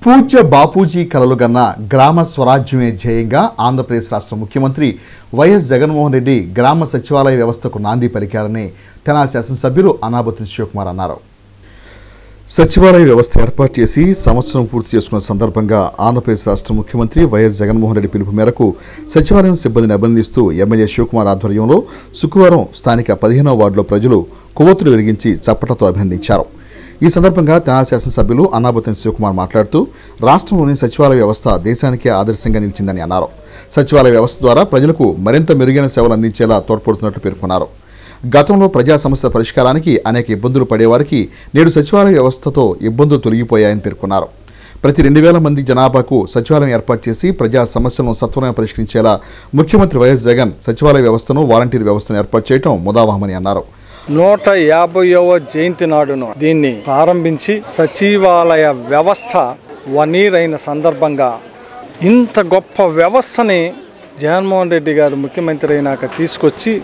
పూజ్య బాపూజీ కలలు గన్న గ్రామ స్వరాజ్యమే ధ్యేయంగా ఆంధ్రప్రదేశ్ రాష్ట్ర ముఖ్యమంత్రి వైఎస్ జగన్మోహన్ రెడ్డి గ్రామ సచివాలయ వ్యవస్థకు నాంది పలికారని తెనాలి శాసనసభ్యులు అనాబతుని శివకుమార్ అన్నారు సచివాలయ వ్యవస్థ ఏర్పాటు చేసి సంవత్సరం పూర్తి చేసుకున్న సందర్భంగా ఆంధ్రప్రదేశ్ రాష్ట్ర ముఖ్యమంత్రి వైఎస్ జగన్మోహన్ రెడ్డి పిలుపు మేరకు సచివాలయం సిబ్బందిని అభినందిస్తూ ఎమ్మెల్యే శివకుమార్ ఆధ్వర్యంలో శుక్రవారం స్థానిక పదిహేనవ వార్డులో ప్రజలు కొవ్వొత్తులు వెలిగించి చప్పట్లతో అభినందించారు ఈ సందర్భంగా తెనాలి శాసనసభ్యులు అన్నాబతిని శివకుమార్ మాట్లాడుతూ రాష్ట్రంలోని సచివాలయ వ్యవస్థ దేశానికే ఆదర్శంగా నిలిచిందని అన్నారు సచివాలయ వ్యవస్థ ద్వారా ప్రజలకు మరింత మెరుగైన సేవలు అందించేలా తోడ్పడుతున్నట్లు పేర్కొన్నారు గతంలో ప్రజా సమస్యల పరిష్కారానికి అనేక ఇబ్బందులు పడేవారికి నేడు సచివాలయ వ్యవస్థతో ఇబ్బందులు తొలగిపోయాయని పేర్కొన్నారు ప్రతి రెండు వేల మంది జనాభాకు సచివాలయం ఏర్పాటు చేసి ప్రజా సమస్యలను సత్వరంగా పరిష్కరించేలా ముఖ్యమంత్రి వైఎస్ జగన్ సచివాలయ వ్యవస్థను వాలంటీర్ వ్యవస్థను ఏర్పాటు చేయడం ముదావహమని అన్నారు నూట యాభైవ జయంతి నాడును దీన్ని ప్రారంభించి సచివాలయ వ్యవస్థ వన్ ఇయర్ అయిన సందర్భంగా ఇంత గొప్ప వ్యవస్థని జగన్మోహన్ రెడ్డి గారు ముఖ్యమంత్రి అయినాక తీసుకొచ్చి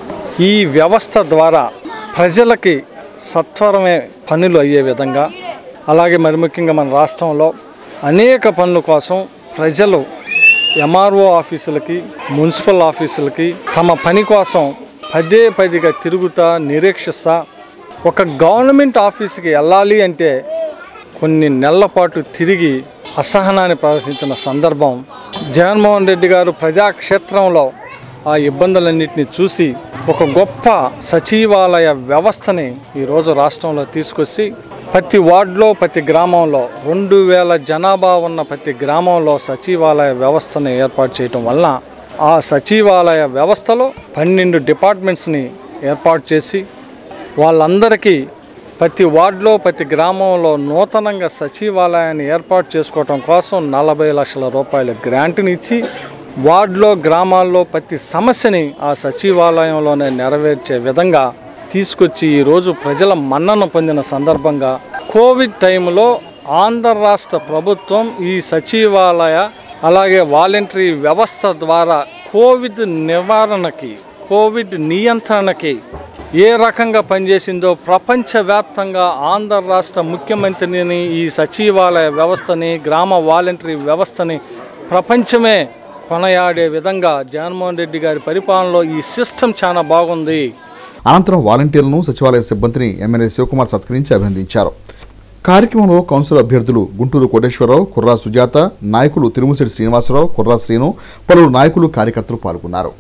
ఈ వ్యవస్థ ద్వారా ప్రజలకి సత్వరమే పనులు అయ్యే విధంగా అలాగే మరి ముఖ్యంగా మన రాష్ట్రంలో అనేక పనుల కోసం ప్రజలు ఎంఆర్ఓ ఆఫీసులకి మున్సిపల్ ఆఫీసులకి తమ పని కోసం పదే పదిగా తిరుగుతా నిరీక్షిస్తా ఒక గవర్నమెంట్ ఆఫీస్కి వెళ్ళాలి అంటే కొన్ని నెలల పాటు తిరిగి అసహనాన్ని ప్రదర్శించిన సందర్భం జగన్మోహన్ రెడ్డి గారు ప్రజాక్షేత్రంలో ఆ ఇబ్బందులన్నింటినీ చూసి ఒక గొప్ప సచివాలయ వ్యవస్థని ఈరోజు రాష్ట్రంలో తీసుకొచ్చి ప్రతి వార్డులో ప్రతి గ్రామంలో రెండు వేల జనాభా ఉన్న ప్రతి గ్రామంలో సచివాలయ వ్యవస్థని ఏర్పాటు చేయటం వలన ఆ సచివాలయ వ్యవస్థలో పన్నెండు డిపార్ట్మెంట్స్ని ఏర్పాటు చేసి వాళ్ళందరికీ ప్రతి వార్డులో ప్రతి గ్రామంలో నూతనంగా సచివాలయాన్ని ఏర్పాటు చేసుకోవటం కోసం నలభై లక్షల రూపాయల గ్రాంట్ని ఇచ్చి వార్డులో గ్రామాల్లో ప్రతి సమస్యని ఆ సచివాలయంలోనే నెరవేర్చే విధంగా తీసుకొచ్చి ఈరోజు ప్రజల మన్నన పొందిన సందర్భంగా కోవిడ్ టైంలో ఆంధ్ర రాష్ట్ర ప్రభుత్వం ఈ సచివాలయ అలాగే వాలంటరీ వ్యవస్థ ద్వారా కోవిడ్ నివారణకి కోవిడ్ నియంత్రణకి ఏ రకంగా పనిచేసిందో ప్రపంచవ్యాప్తంగా ఆంధ్ర రాష్ట్ర ముఖ్యమంత్రిని ఈ సచివాలయ వ్యవస్థని గ్రామ వాలంటరీ వ్యవస్థని ప్రపంచమే కొనయాడే విధంగా జగన్మోహన్ రెడ్డి గారి పరిపాలనలో ఈ సిస్టమ్ చాలా బాగుంది అనంతరం వాలంటీర్లను సచివాలయ సిబ్బందిని ఎమ్మెల్యే శివకుమార్ సత్కరించి అభినందించారు కార్యక్రమంలో కౌన్సిల్ అభ్యర్థులు గుంటూరు కోటేశ్వరరావు కుర్రా సుజాత నాయకులు తిరుమలశెట్టి శ్రీనివాసరావు కుర్రా శ్రీను పలువురు నాయకులు కార్యకర్తలు పాల్గొన్నారు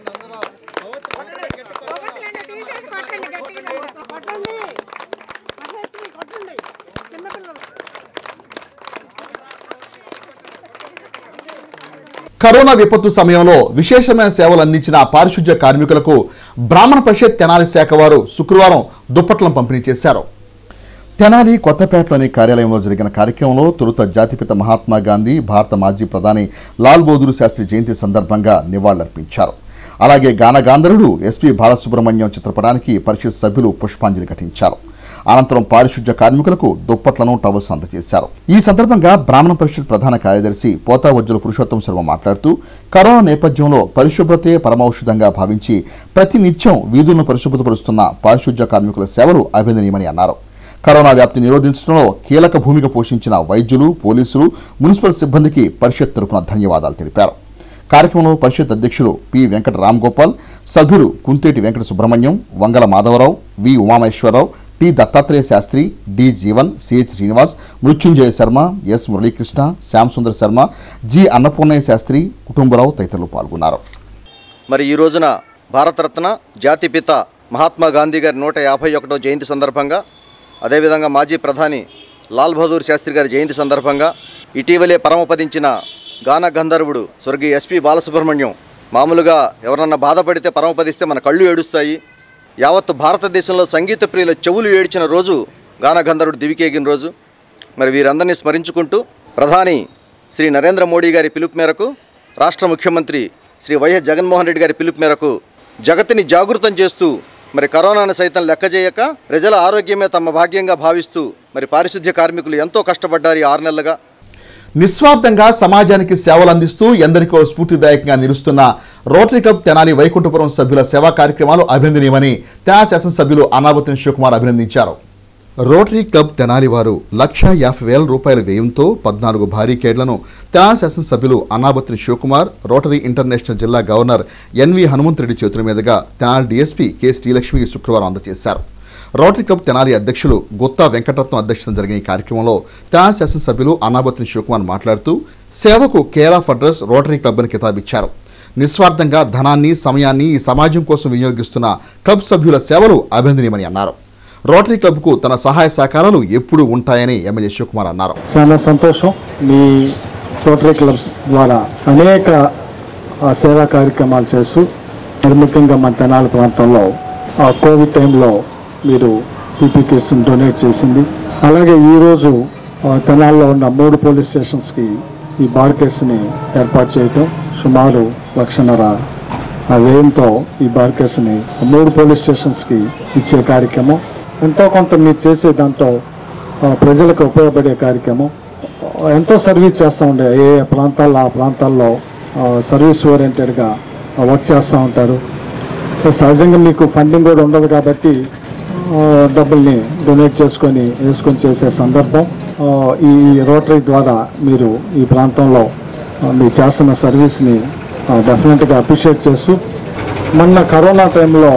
కరోనా విపత్తు సమయంలో విశేషమైన సేవలు అందించిన పారిశుధ్య కార్మికులకు బ్రాహ్మణ పరిషత్ తెనాలి శాఖ వారు శుక్రవారం దుప్పట్లను పంపిణీ చేశారు తెనాలి కొత్తపేటలోని కార్యాలయంలో జరిగిన కార్యక్రమంలో తొలుత జాతిపిత మహాత్మా గాంధీ భారత మాజీ ప్రధాని లాల్ బహదూర్ శాస్త్రి జయంతి సందర్భంగా నివాళులర్పించారు అలాగే గానగాంధరుడు ఎస్పీ బాలసుబ్రహ్మణ్యం చిత్రపటానికి పరిషత్ సభ్యులు పుష్పాంజలి ఘటించారు అనంతరం పారిశుధ్య కార్మికులకు దుప్పట్లను టవల్స్ అందజేశారు ఈ సందర్భంగా బ్రాహ్మణ పరిషత్ ప్రధాన కార్యదర్శి పోతావజ్జుల పురుషోత్తం శర్మ మాట్లాడుతూ కరోనా నేపథ్యంలో పరిశుభ్రతే పరమౌషధంగా భావించి ప్రతి నిత్యం వీధులను పరిశుభ్రతపరుస్తున్న పారిశుధ్య కార్మికుల సేవలు అభినందనీయమని అన్నారు కరోనా వ్యాప్తి నిరోధించడంలో కీలక భూమిక పోషించిన వైద్యులు పోలీసులు మున్సిపల్ సిబ్బందికి పరిషత్ తరపున ధన్యవాదాలు తెలిపారు కార్యక్రమంలో పరిషత్ అధ్యక్షులు పి వెంకట రామ్గోపాల్ సభ్యులు Kunteti Venkata Subrahmanyam Vangala Madhavarao V Umameswararao T Dattatreya Sastri D Jeevan CH Srinivas Mrityunjaya Sarma S Muralikrishna Shyam Sundar Sarma G Annapurnaiah Sastri Kutumbarao తదితరులు పాల్గొన్నారు మరి ఈ రోజున భారతరత్న జాతిపిత మహాత్మా గాంధీ గారి నూట యాభై ఒకటో జయంతి సందర్భంగా అదేవిధంగా మాజీ ప్రధాని లాల్ బహదూర్ శాస్త్రి గారి జయంతి సందర్భంగా ఇటీవలే పరమపదించిన గాన గంధర్వుడు స్వర్గీయ ఎస్పి బాలసుబ్రహ్మణ్యం మామూలుగా ఎవరన్నా బాధపడితే పరమపదిస్తే మన కళ్ళు ఏడుస్తాయి యావత్తు భారతదేశంలో సంగీత ప్రియుల చెవులు ఏడ్చిన రోజు గాన గంధర్వుడు దివికేగిన రోజు మరి వీరందరినీ స్మరించుకుంటూ ప్రధాని శ్రీ నరేంద్ర మోడీ గారి పిలుపు మేరకు రాష్ట్ర ముఖ్యమంత్రి శ్రీ వైఎస్ జగన్మోహన్ రెడ్డి గారి పిలుపు మేరకు జగత్తుని జాగృతం చేస్తూ మరి కరోనాను సైతం లెక్క చేయక ప్రజల ఆరోగ్యమే తమ భాగ్యంగా భావిస్తూ మరి పారిశుద్ధ్య కార్మికులు ఎంతో కష్టపడ్డారు ఈ ఆరు నెలలుగా నిస్వార్థంగా సమాజానికి సేవలు అందిస్తూ ఎందరికో స్ఫూర్తిదాయకంగా నిలుస్తున్న రోటరీ క్లబ్ తెనాలి వైకుంఠపురం సభ్యుల సేవా కార్యక్రమాలు అభినందనీయమని తెనాలి శాసనసభ్యులు అనాబతిని శివకుమార్ అభినందించారు రోటరీ క్లబ్ తెనాలి వారు లక్ష యాభై వేల రూపాయల వ్యయంతో పద్నాలుగు భారీకేడ్లను తెనాలి శాసనసభ్యులు అన్నాబత్రి శివకుమార్ రోటరీ ఇంటర్నేషనల్ జిల్లా గవర్నర్ ఎన్వి హనుమంతరెడ్డి చేతుల మీదుగా తెనాలి డీఎస్పీ కె శ్రీలక్ష్మికి శుక్రవారం అందజేశారు రోటరీ క్లబ్ తెనాలి అధ్యక్షులు గుత్తా వెంకటరత్నం అధ్యక్షతన జరిగిన ఈ కార్యక్రమంలో తెనాలి శాసనసభ్యులు అన్నాబత్రి శివకుమార్ మాట్లాడుతూ సేవకు care of address Rotary Club అని కితాబిచ్చారు నిస్వార్థంగా ధనాన్ని సమయాన్ని ఈ సమాజం కోసం వినియోగిస్తున్న క్లబ్ సభ్యుల సేవలు అభినందనీయమని అన్నారు రోటరీ క్లబ్కు తన సహాయ సహకారాలు ఎప్పుడూ ఉంటాయని ఎమ్మెల్యే శివకుమార్ అన్నారు చాలా సంతోషం మీ రోటరీ క్లబ్స్ ద్వారా అనేక ఆ, సేవా కార్యక్రమాలు చేస్తూ మరి ముఖ్యంగా మన తెనాలి ప్రాంతంలో ఆ కోవిడ్ టైంలో మీరు పీపీ కిట్స్ని డొనేట్ చేసింది అలాగే ఈరోజు ఆ, తెనాలిలో ఉన్న మూడు పోలీస్ స్టేషన్స్కి ఈ బార్కెట్స్ని ఏర్పాటు చేయటం సుమారు లక్షన్నర ఆ వ్యయంతో ఈ బార్కెట్స్ని మూడు పోలీస్ స్టేషన్స్కి ఇచ్చే కార్యక్రమం ఎంతో కొంత మీరు చేసే దాంట్లో ఆ, ప్రజలకు ఉపయోగపడే కార్యక్రమం ఆ, ఎంతో సర్వీస్ చేస్తూ ఉండే ఏ ఏ ప్రాంతాల్లో ఆ ప్రాంతాల్లో ఆ, సర్వీస్ ఓరియంటెడ్గా వర్క్ చేస్తూ ఉంటారు సహజంగా మీకు ఫండింగ్ కూడా ఉండదు కాబట్టి ఆ, డబ్బుల్ని డొనేట్ చేసుకొని వేసుకొని చేసే సందర్భం ఆ, ఈ రోటరీ ద్వారా మీరు ఈ ప్రాంతంలో ఆ, మీరు చేస్తున్న సర్వీస్ని డెఫినెట్గా అప్రిషియేట్ చేస్తూ మొన్న కరోనా టైంలో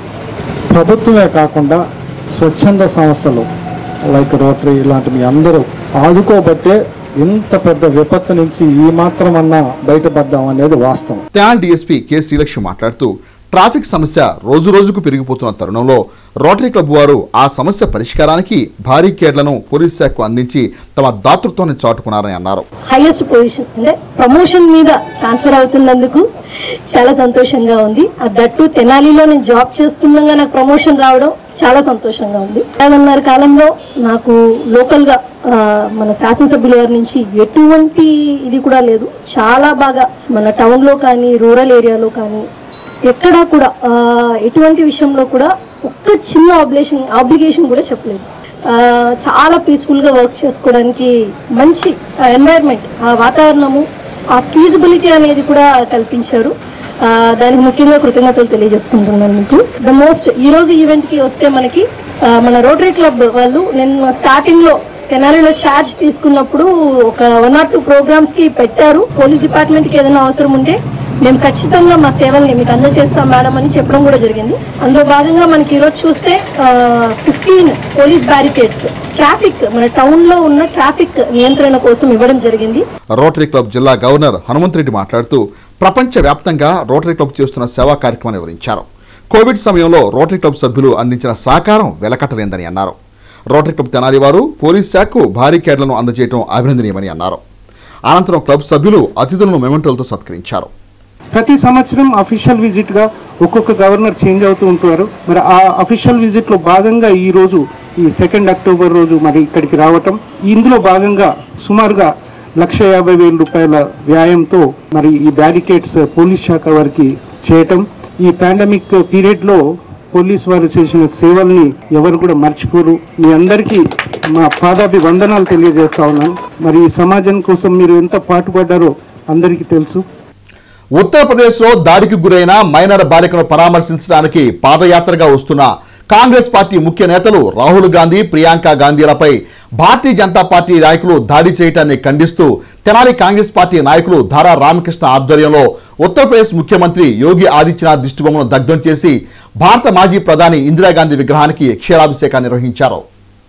ప్రభుత్వమే కాకుండా స్వచ్ఛంద సంస్థలు లైక్ రోటరీ ఇలాంటివి అందరూ ఆదుకోబట్టే ఇంత పెద్ద విపత్తు నుంచి ఈ మాత్రమన్నా బయటపడ్డాం అనేది వాస్తవం తెనాలి డీఎస్పీ కె శ్రీలక్ష్మి మాట్లాడుతూ ట్రాఫిక్ సమస్య రోజు రోజుకు పెరిగిపోతున్న తరుణంలో రోటరీ క్లబ్ వారు ఆ సమస్య పరిష్కారానికి భారీ కేడ్లను పోలీస్ శాఖకు అందించి తమ దాతృత్వాన్ని చాటుకున్నారని అన్నారు హైయెస్ట్ పొజిషన్ అంటే ప్రమోషన్ మీద ట్రాన్స్ఫర్ అవుతున్నందుకు చాలా సంతోషంగా ఉంది దట్టు తెనాలిలో నేను జాబ్ చేస్తుండగా నాకు ప్రమోషన్ రావడం చాలా సంతోషంగా ఉంది ఏదన్నర కాలంలో నాకు లోకల్గా ఆ, మన శాసనసభ్యుల వారి నుంచి ఎటువంటి ఇది కూడా లేదు చాలా బాగా మన టౌన్లో కానీ రూరల్ ఏరియాలో కానీ ఎక్కడా కూడా ఆ, ఎటువంటి విషయంలో కూడా ఒక్క చిన్న ఆబ్లిగేషన్ ఆబ్లిగేషన్ కూడా చెప్పలేదు ఆ, చాలా పీస్ఫుల్గా వర్క్ చేసుకోవడానికి మంచి ఎన్వైర్న్మెంట్ ఆ వాతావరణము ఆ ఫీజిబిలిటీ అనేది కూడా కల్పించారు ఆ, దానికి ముఖ్యంగా కృతజ్ఞతలు తెలియజేసుకుంటున్నాను మీకు ద మోస్ట్ ఈ రోజు ఈవెంట్ కి వస్తే మనకి ఆ, మన రోటరీ క్లబ్ వాళ్ళు నేను స్టార్టింగ్ లో తెనాలిలో ఛార్జ్ తీసుకున్నప్పుడు ఒక వన్ ఆర్ టూ ప్రోగ్రామ్స్ కి పెట్టారు పోలీస్ డిపార్ట్మెంట్ కి ఏదైనా అవసరం ఉంటే మేము ఖచ్చితంగా మా సేవల్ని మీకు అందజేస్తాం మేడం అని చెప్పడం కూడా జరిగింది అందులో భాగంగా మనకి ఈరోజు చూస్తే ఫిఫ్టీన్ పోలీస్ బ్యారికేడ్స్ ట్రాఫిక్ మన టౌన్ లో ఉన్న ట్రాఫిక్ నియంత్రణ కోసం ఇవ్వడం జరిగింది రోటరీ క్లబ్ జిల్లా గవర్నర్ హనుమంతరెడ్డి మాట్లాడుతూ ప్రపంచ వ్యాప్తంగా రోటరీ క్లబ్ చేస్తున్న సేవా కార్యక్రమాన్ని వివరించారు కోవిడ్ సమయంలో రోటరీ క్లబ్ సభ్యులు అందించిన సహకారం వెలకట్టలేందని అన్నారు రోటరీ క్లబ్ తెనాలి వారు పోలీస్ శాఖకు భారీ కేడ్లను అందజేయడం అభినందనీయమని అన్నారు అనంతరం క్లబ్ సభ్యులు అతిథులను మెమెంటోలతో సత్కరించారు ప్రతి సంవత్సరం అఫీషియల్ విజిట్ గా ఒక్కొక్క గవర్నర్ చేంజ్ అవుతూ ఉంటున్నారు మరి ఆ అఫీషియల్ విజిట్ లో భాగంగా ఈ రోజు ఈ సెకండ్ అక్టోబర్ రోజు మరి ఇక్కడికి రావటం ఇందులో భాగంగా సుమారుగా లక్ష యాభై వేల రూపాయల వ్యాయంతో మరి ఈ బ్యారికేడ్స్ పోలీస్ శాఖ వారికి చేయటం ఈ పాండమిక్ పీరియడ్ లో పోలీస్ వారు చేసిన సేవల్ని ఎవరు కూడా మర్చిపోరు మీ అందరికీ మా పాదాభి వందనాలు తెలియజేస్తా ఉన్నాను మరి ఈ సమాజం కోసం మీరు ఎంత పాటుపడ్డారో అందరికీ తెలుసు ఉత్తరప్రదేశ్లో దాడికి గురైన మైనర్ బాలికను పరామర్శించడానికి పాదయాత్రగా వస్తున్న కాంగ్రెస్ పార్టీ ముఖ్య నేతలు రాహుల్ గాంధీ ప్రియాంక గాంధీలపై భారతీయ జనతా పార్టీ నాయకులు దాడి చేయటాన్ని ఖండిస్తూ తెనాలి కాంగ్రెస్ పార్టీ నాయకులు ధారా రామకృష్ణ ఆధ్వర్యంలో ఉత్తరప్రదేశ్ ముఖ్యమంత్రి యోగి ఆదిత్యనాథ్ దిష్టిబొమ్మను దగ్ధం చేసి భారత మాజీ ప్రధాని ఇందిరాగాంధీ విగ్రహానికి క్షీరాభిషేకాన్ని నిర్వహించారు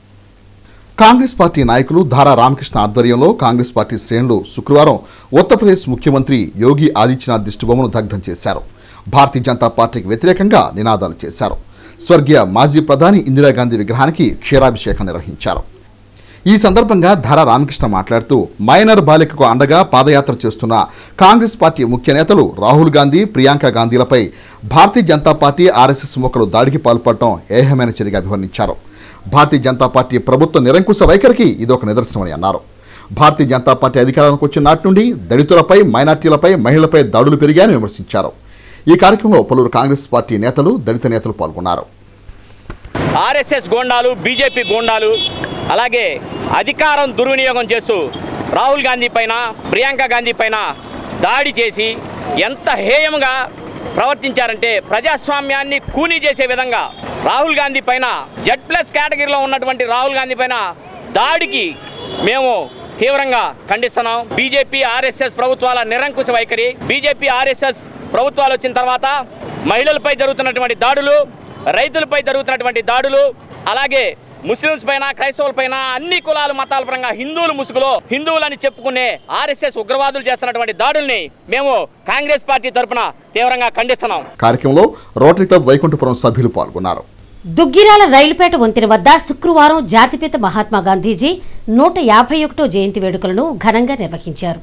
కాంగ్రెస్ పార్టీ నాయకులు ధారా రామకృష్ణ ఆధ్వర్యంలో కాంగ్రెస్ పార్టీ శ్రేణులు శుక్రవారం ఉత్తరప్రదేశ్ ముఖ్యమంత్రి యోగి ఆదిత్యనాథ్ దిష్టిబొమ్మను దగ్ధం చేశారు భారతీయ జనతా పార్టీకి వ్యతిరేకంగా నినాదాలు చేశారు స్వర్గీయ మాజీ ప్రధాని ఇందిరాగాంధీ విగ్రహానికి క్షీరాభిషేకం నిర్వహించారు ఈ సందర్భంగా ధారా రామకృష్ణ మాట్లాడుతూ మైనర్ బాలికకు అండగా పాదయాత్ర చేస్తున్న కాంగ్రెస్ పార్టీ ముఖ్య నేతలు రాహుల్ గాంధీ ప్రియాంక గాంధీలపై భారతీయ జనతా పార్టీ ఆర్ఎస్ఎస్ ముఖలు దాడికి పాల్పడటం ఏహమైన చర్యగా అభివర్ణించారు భారతీయ జనతా పార్టీ ప్రభుత్వ నిరంకుశ వైఖరికి ఇదొక నిదర్శనమని అన్నారు భారతీయ జనతా పార్టీ అధికారంలోకి వచ్చిన నాటి నుండి దళితులపై మైనార్టీలపై మహిళలపై దాడులు పెరిగాయని విమర్శించారు ఈ కార్యక్రమంలో పలువురు కాంగ్రెస్ పార్టీ నేతలు దళిత నేతలు పాల్గొన్నారు ఆర్ఎస్ఎస్ గోండాలు బీజేపీ గోండాలు అలాగే అధికారం దుర్వినియోగం చేస్తూ రాహుల్ గాంధీ పైన ప్రియాంక గాంధీ పైన దాడి చేసి ఎంత హేయంగా ప్రవర్తించారంటే ప్రజాస్వామ్యాన్ని కూనీ చేసే విధంగా రాహుల్ గాంధీ పైన జెడ్ ప్లస్ కేటగిరీలో ఉన్నటువంటి రాహుల్ గాంధీ పైన దాడికి మేము తీవ్రంగా ఖండిస్తున్నాం బీజేపీ ఆర్ఎస్ఎస్ ప్రభుత్వాల నిరంకుశ వైఖరి బీజేపీ ఆర్ఎస్ఎస్ ప్రభుత్వాలు వచ్చిన తర్వాత మహిళలపై జరుగుతున్నటువంటి దాడులు రైతులపై జరుగుతున్నటువంటి దాడులు అలాగే ముస్లిమ్స్ పైన క్రైస్తవుల పైన అన్ని కులాలు మతాల పరంగా హిందువుల ముసుగులో హిందువులని చెప్పుకునే ఆర్ఎస్ఎస్ ఉగ్రవాదులు చేస్తున్నటువంటి దాడుల్ని మేము కాంగ్రెస్ పార్టీ తరఫున తీవ్రంగా ఖండిస్తున్నాం కార్యక్రమంలో రోటరీ క్లబ్ వైకుంఠపురం సభ్యులు పాల్గొన్నారు దుగ్గిరాల రైలుపేట వంతెన వద్ద శుక్రవారం జాతిపిత మహాత్మా గాంధీజీ నూట యాభై ఒకటో జయంతి వేడుకలను ఘనంగా నిర్వహించారు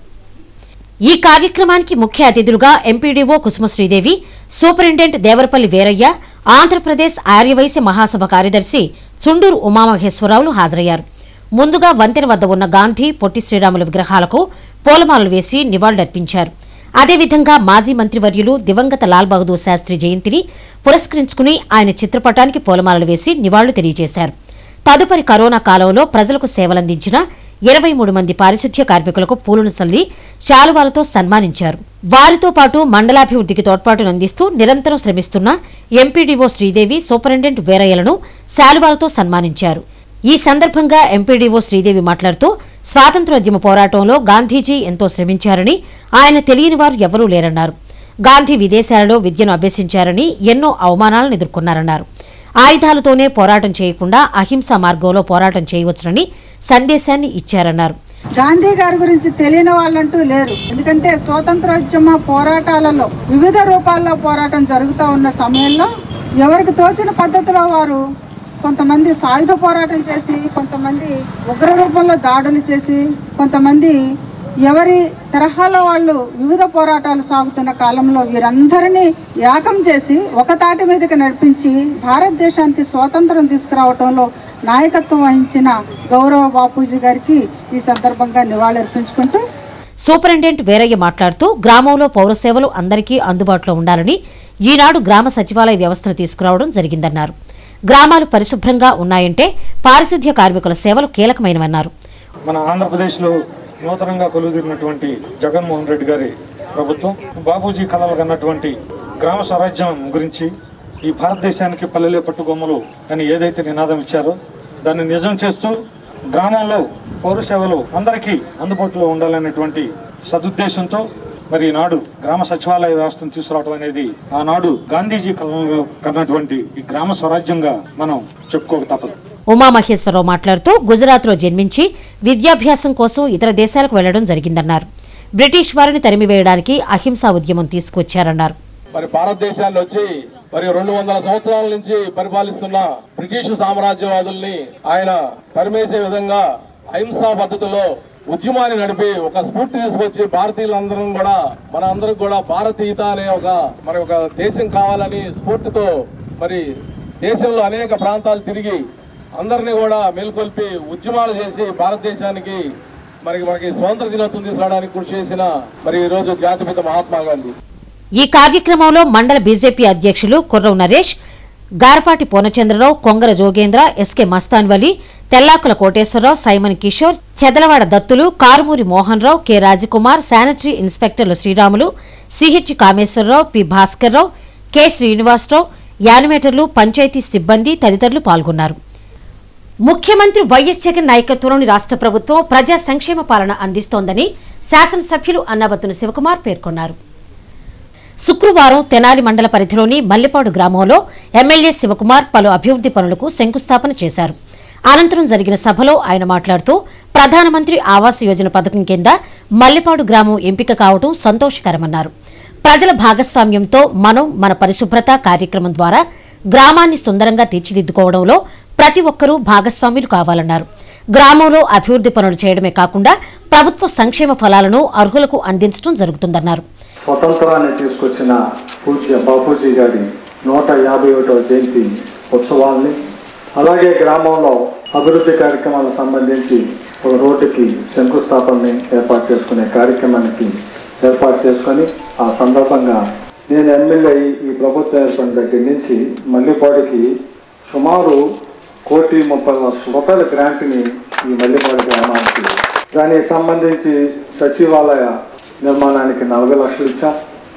ఈ కార్యక్రమానికి ముఖ్య అతిథులుగా ఎంపీడీఓ కుసుమ శ్రీదేవి సూపరింటెండెంట్ దేవరపల్లి వీరయ్య ఆంధ్రప్రదేశ్ ఆర్యవైశ్య మహాసభ కార్యదర్శి చుండూరు ఉమామహేశ్వరరావులు హాజరయ్యారు ముందుగా వంతెన వద్ద ఉన్న గాంధీ పొట్టి శ్రీరాముల విగ్రహాలకు పూలమాలలు వేసి నివాళులర్పించారు అదేవిధంగా మాజీ మంత్రివర్యులు దివంగత లాల్ బహదూర్ శాస్త్రి జయంతిని పురస్కరించుకుని ఆయన చిత్రపటానికి పూలమాలలు వేసి నివాళులు తెలియజేశారు తదుపరి కరోనా కాలంలో ప్రజలకు సేవలందించిన ఇరవై మూడు మంది పారిశుధ్య కార్మికులకు పూలను చల్లి శాలువాలతో సన్మానించారు వారితో పాటు మండలాభివృద్ధికి తోడ్పాటును అందిస్తూ నిరంతరం శ్రమిస్తున్న ఎంపీడీఓ శ్రీదేవి సూపరింటెండెంట్ వీరయ్యలను శాలువాలతో సన్మానించారు ఈ సందర్భంగా ఎంపీడీఓ శ్రీదేవి మాట్లాడుతూ స్వాతంత్రోద్యమ పోరాటంలో గాంధీజీ ఎంతో శ్రమించారని ఆయన తెలియని వారు ఎవరూ లేరన్నారు గాంధీ విదేశాలలో విద్యను అభ్యసించారని ఎన్నో అవమానాలను ఎదుర్కొన్నారన్నారు ఆయుధాలతోనే పోరాటం చేయకుండా అహింసా మార్గంలో పోరాటం చేయవచ్చునని సందేశాన్ని ఇచ్చారన్నారు గాంధీ గారి గురించి తెలియని వాళ్ళంటూ లేరు ఎందుకంటే స్వాతంత్రోద్యమ పోరాటాలలో వివిధ రూపాల్లో పోరాటం జరుగుతూ ఉన్న సమయంలో ఎవరికి తోచిన పద్ధతిలో వారు కొంతమంది సాయుధ పోరాటం చేసి కొంతమంది ఉగ్ర రూపంలో దాడులు చేసి కొంతమంది ఎవరి తరహాలో వాళ్ళు వివిధ పోరాటాలు సాగుతున్న కాలంలో వీరందరినీ యాకం చేసి ఒక తాటి మీదకి నడిపించి భారతదేశానికి స్వాతంత్రం తీసుకురావటంలో నాయకత్వం వహించిన గౌరవ బాపూజీ గారికి ఈ సందర్భంగా నివాళులర్పించుకుంటూ సూపరింటెండెంట్ వీరయ్య మాట్లాడుతూ గ్రామంలో పౌర సేవలు అందరికీ అందుబాటులో ఉండాలని ఈనాడు గ్రామ సచివాలయ వ్యవస్థను తీసుకురావడం జరిగిందన్నారు గ్రామాలు పరిశుభ్రంగా ఉన్నాయంటే పారిశుధ్య కార్మికుల సేవలు కీలకమైనవన్నారు మన ఆంధ్రప్రదేశ్లో నూతనంగా కొలువుదీరినటువంటి జగన్మోహన్ రెడ్డి గారి ప్రభుత్వం బాబూజీ కళలు కన్నటువంటి గ్రామ స్వరాజ్యం గురించి ఈ భారతదేశానికి పల్లెలే పట్టుగొమ్మలు అని ఏదైతే నినాదం ఇచ్చారో దాన్ని నిజం చేస్తూ గ్రామంలో పౌర సేవలు అందరికీ అందుబాటులో ఉండాలనేటువంటి సదుద్దేశంతో మరి ఈనాడు గ్రామ సచివాలయ వ్యవస్థను తీసుకురావడం అనేది ఆనాడు గాంధీజీ కళలు కన్నటువంటి ఈ గ్రామ స్వరాజ్యంగా మనం చెప్పుకోక తప్పదు ఉమామహేశ్వరరావు మాట్లాడుతూ గుజరాత్లో జన్మించి విద్యాభ్యాసం కోసం ఇతర దేశాలకు వెళ్లడం జరిగిందన్నారు బ్రిటిష్ వారిని తరిమివేయడానికి అహింసా ఉద్యమం తీసుకొచ్చారన్నారు మరి భారతదేశాన్ని వచ్చి మరి రెండు వందల సంవత్సరాల నుంచి పరిపాలిస్తున్న బ్రిటిష్ సామ్రాజ్యవాదుల్ని ఆయన తరిమేసే విధంగా అహింసా పద్ధతిలో ఉద్యమాన్ని నడిపి ఒక స్ఫూర్తి తీసుకొచ్చి భారతీయులందరం కూడా మన అందరం కూడా భారతీయత అనే ఒక మరి ఒక దేశం కావాలని స్ఫూర్తితో మరి దేశంలో అనేక ప్రాంతాలు తిరిగి అందరినీ కూడా మేల్కొల్పి ఉద్యమాలు చేసి భారతదేశానికి మరి మనకి స్వాతంత్ర దినోత్సవం తీసుకురావడానికి కృషి చేసిన మరి ఈ రోజు జాతిపిత మహాత్మా గాంధీ ఈ కార్యక్రమంలో మండల బీజేపీ అధ్యక్షులు Kurravu Naresh Garapati Purnachandrarao Kongara Jogendra SK Mastan Vali Tellakula Koteswararao Simon Kishore Chedalavada Dattulu Karumuri Mohan Rao K Rajkumar sanitary ఇన్స్పెక్టర్లు Sriramulu CH Kameswararao P Bhaskarrao K Srinivasarao యానిమేటర్లు పంచాయతీ సిబ్బంది తదితరులు పాల్గొన్నారు ముఖ్యమంత్రి వైఎస్ జగన్ నాయకత్వంలోని రాష్ట్ర ప్రభుత్వం ప్రజా సంక్షేమ పాలన అందిస్తోందని శాసనసభ్యులు అన్నాబత్తున శివకుమార్ పేర్కొన్నారు శుక్రవారం తెనాలి మండల పరిధిలోని మల్లెపాడు గ్రామంలో ఎమ్మెల్యే శివకుమార్ పలు అభివృద్ధి పనులకు శంకుస్థాపన చేశారు అనంతరం జరిగిన సభలో ఆయన మాట్లాడుతూ ప్రధానమంత్రి ఆవాస్ యోజన పథకం కింద మల్లెపాడు గ్రామం ఎంపిక కావడం సంతోషకరమన్నారు ప్రజల భాగస్వామ్యంతో మనం మన పరిశుభ్రత కార్యక్రమం ద్వారా గ్రామాన్ని సుందరంగా తీర్చిదిద్దుకోవడంలో ప్రతి ఒక్కరూ భాగస్వాములు కావాలన్నారు గ్రామంలో అభివృద్ధి పనులు చేయడమే కాకుండా ప్రభుత్వ సంక్షేమ ఫలాలను అర్హులకు అందించడం జరుగుతుందన్నారు స్వతంత్రాన్ని తీసుకొచ్చిన పూజ్య బాపూజీ గారి నూట యాభై ఒకటవ జయంతి ఉత్సవాల్ని అలాగే గ్రామంలో అభివృద్ధి కార్యక్రమాలకు సంబంధించి ఒక రోడ్డుకి శంకుస్థాపనని ఏర్పాటు చేసుకునే కార్యక్రమానికి ఏర్పాటు చేసుకొని ఆ సందర్భంగా నేను ఎమ్మెల్యే అయి ఈ ప్రభుత్వం ఏర్పడిన దగ్గర నుంచి మల్లిపాడికి సుమారు కోటి ముప్పై లక్షల రూపాయల గ్రాంట్ని ఈ మల్లిపాడి గ్రామానికి దానికి సంబంధించి సచివాలయ నిర్మాణానికి నలభై లక్షలు ఇచ్చాం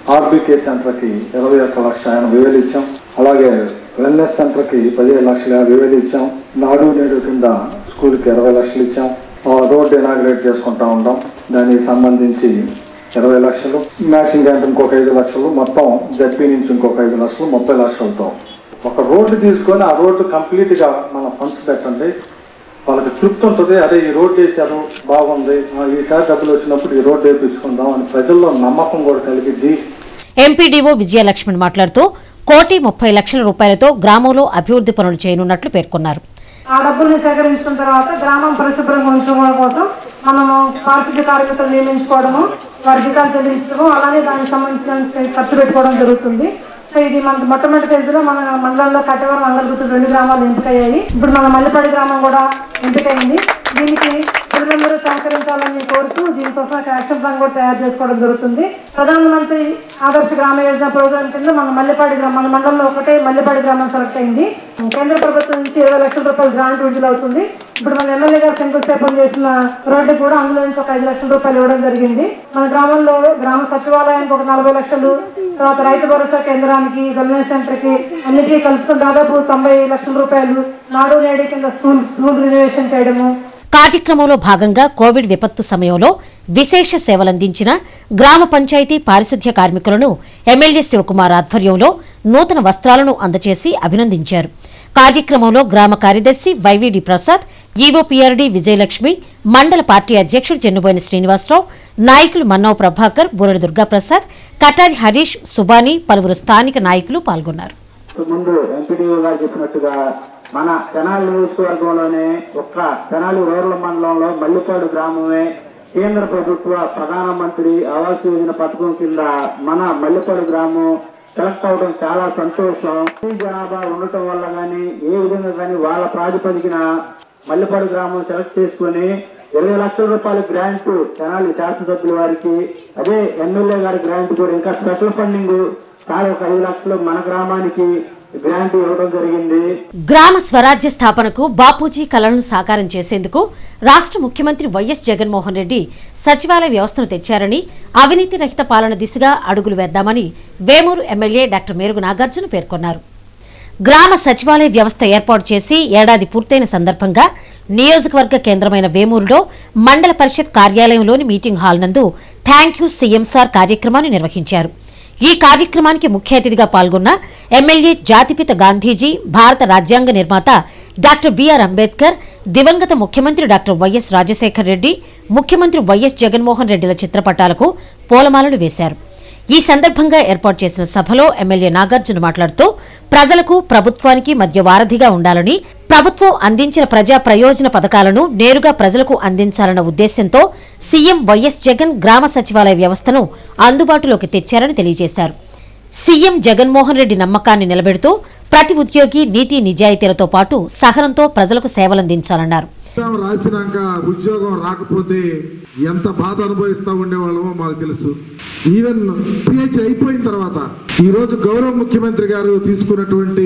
ఆర్బీకే సెంటర్కి ఇరవై ఒక్క లక్ష ఎనభై వేలు ఇచ్చాం అలాగే వెల్నెస్ సెంటర్కి పదిహేను లక్షల యాభై వేలు ఇచ్చాం నాడు నేడు కింద స్కూల్కి ఇరవై లక్షలు ఇచ్చాం ఆ రోడ్డు ఇనాగ్రేట్ చేసుకుంటా ఉంటాం దానికి సంబంధించి ఇరవై లక్షలు మ్యాచింగ్ గ్రాంట్ ఇంకొక ఐదు లక్షలు మొత్తం జడ్పీ నుంచి ఇంకొక ఐదు లక్షలు ముప్పై లక్షలతో ఒక రోడ్డు తీసుకొని ఆ రోడ్డు కంప్లీట్గా మన ఫండ్స్ పెట్టండి వాళ్ళకి తృప్తి ఉంటుంది అదే ఈ రోడ్డు వేసారు బాగుంది ఆ, ఈసారి డబ్బులు వచ్చినప్పుడు ఈ రోడ్డు వేయించుకుందాం అని ప్రజల్లో నమ్మకం కూడా కలిగింది ఎంపీడీఓ విజయలక్ష్మణ్ మాట్లాడుతూ కోటి ముప్పై లక్షల రూపాయలతో గ్రామంలో అభివృద్ధి పనులు చేయనున్నట్లు పేర్కొన్నారు ఆ డబ్బుల్ని సేకరించిన తర్వాత గ్రామం పరిశుభ్రంగా ఉంచుకోవడం కోసం మనము పారిశుద్ధ్య కార్మికులు నియమించుకోవడము వారి జీతాలు చెల్లించడము అలానే దానికి సంబంధించిన ఖర్చు పెట్టుకోవడం జరుగుతుంది సో ఇది మనకు మొట్టమొదటి ఫేజ్లో మన మండలంలో కట్టవరం మంగళగుర్తు రెండు గ్రామాలు ఎంపికయ్యాయి ఇప్పుడు మన మల్లిపాడి గ్రామం కూడా ఎంపికైంది దీనికి ప్రజలందరూ సహకరించాలని కోరుతూ దీనికోసం ఒక యాక్షన్ ప్లాన్ కూడా తయారు చేసుకోవడం జరుగుతుంది ప్రధానమంత్రి ఆదర్శ గ్రామ యోజన ప్రోగ్రాం కింద మన మల్లిపాడి గ్రామం మన మండలంలో ఒకటే మల్లిపాడి గ్రామం సెలెక్ట్ అయింది కేంద్ర ప్రభుత్వం నుంచి ఇరవై లక్షల రూపాయలు గ్రాంట్ విడుదల అవుతుంది ఇప్పుడు మన ఎమ్మెల్యే గారు శంకుస్థాపన చేసిన రోడ్డు కూడా అందులో నుంచి ఒక ఐదు లక్షల రూపాయలు ఇవ్వడం జరిగింది మన గ్రామంలో గ్రామ సచివాలయానికి ఒక నలభై లక్షలు తర్వాత రైతు భరోసా కేంద్రానికి వెల్నెస్ సెంటర్ కి అన్నిటికీ కలుపుకుని దాదాపు తొంభై లక్షల రూపాయలు నాడు నేడు కింద స్కూల్ స్కూల్ రినోవేషన్ చేయడము కార్యక్రమంలో భాగంగా కోవిడ్ విపత్తు సమయంలో విశేష సేవలందించిన గ్రామ పంచాయతీ పారిశుధ్య కార్మికులను ఎమ్మెల్యే శివకుమార్ ఆధ్వర్యంలో నూతన వస్త్రాలను అందజేసి అభినందించారు కార్యక్రమంలో గ్రామ కార్యదర్శి వైవీడి ప్రసాద్ ఈవోపీఆర్డీ విజయలక్ష్మి మండల పార్టీ అధ్యక్షుడు చెన్నుబోయిన శ్రీనివాసరావు నాయకులు మన్నవ ప్రభాకర్ బురడి దుర్గాప్రసాద్ కటారి హరీష్ సుబాని పలువురు స్థానిక నాయకులు పాల్గొన్నారు ముందు ఎంపీడీఓ గారు చెప్పినట్టుగా మన తెనాలి నియోజకవర్గంలోనే ఒక్క తెనాలి రూరల్ మండలంలో మల్లిపాడు గ్రామమే కేంద్ర ప్రభుత్వ ప్రధానమంత్రి ఆవాస్ యోజన పథకం కింద మన మల్లిపాడు గ్రామం సెలెక్ట్ అవడం చాలా సంతోషం ఈ జనాభా ఉండటం వల్ల కానీ ఏ విధంగా కానీ వాళ్ళ ప్రాతిపదికన మల్లిపాడు గ్రామం సెలెక్ట్ చేసుకుని ఇరవై లక్షల రూపాయల గ్రాంట్ తెనాలి శాసనసభ్యుల వారికి అదే ఎమ్మెల్యే గారి గ్రాంట్ కూడా ఇంకా స్పెషల్ ఫండింగ్ చాలా ఒక ఐదు లక్షలు మన గ్రామానికి గ్రాంట్ ఇవ్వడం జరిగింది గ్రామ స్వరాజ్య స్థాపనకు బాపూజీ కలను సాకారం చేసేందుకు రాష్ట్ర ముఖ్యమంత్రి వైఎస్ జగన్మోహన్ రెడ్డి సచివాలయ వ్యవస్థను తెచ్చారని అవినీతి రహిత పాలన దిశగా అడుగులు వేద్దామని వేమూరు ఎమ్మెల్యే డాక్టర్ మేరుగు నాగార్జున పేర్కొన్నారు గ్రామ సచివాలయ వ్యవస్థ ఏర్పాటు చేసి ఏడాది పూర్తయిన సందర్భంగా నియోజకవర్గ కేంద్రమైన వేమూరులో మండల పరిషత్ కార్యాలయంలోని మీటింగ్ హాల్ నందు థ్యాంక్ యూ సీఎం సార్ కార్యక్రమాన్ని నిర్వహించారు ఈ కార్యక్రమానికి ముఖ్య అతిథిగా పాల్గొన్న ఎమ్మెల్యే జాతిపిత గాంధీజీ భారత రాజ్యాంగ నిర్మాత డాక్టర్ బిఆర్ అంబేద్కర్ దివంగత ముఖ్యమంత్రి డాక్టర్ వైఎస్ రాజశేఖర్ రెడ్డి ముఖ్యమంత్రి వైఎస్ జగన్మోహన్ రెడ్డిల చిత్రపటాలకు పూలమాలలు వేశారు ఈ సందర్భంగా ఏర్పాటు చేసిన సభలో ఎమ్మెల్యే నాగార్జున మాట్లాడుతూ ప్రజలకు ప్రభుత్వానికి మధ్య వారధిగా ఉండాలని ప్రభుత్వం అందించిన ప్రజా ప్రయోజన పథకాలను నేరుగా ప్రజలకు అందించాలన్న ఉద్దేశంతో సీఎం వైఎస్ జగన్ గ్రామ సచివాలయ వ్యవస్థను అందుబాటులోకి తెచ్చారని తెలియజేశారు సీఎం జగన్మోహన్ రెడ్డి నమ్మకాన్ని నిలబెడుతూ ప్రతి ఉద్యోగి నీతి నిజాయితీలతో పాటు సహనంతో ప్రజలకు సేవలందించాలన్నారు ఎగ్జామ్ రాసినాక ఉద్యోగం రాకపోతే ఎంత బాధ అనుభవిస్తా ఉండేవాళ్ళమో మాకు తెలుసు ఈవెన్ పిహెచ్ అయిపోయిన తర్వాత ఈ రోజు గౌరవ ముఖ్యమంత్రి గారు తీసుకున్నటువంటి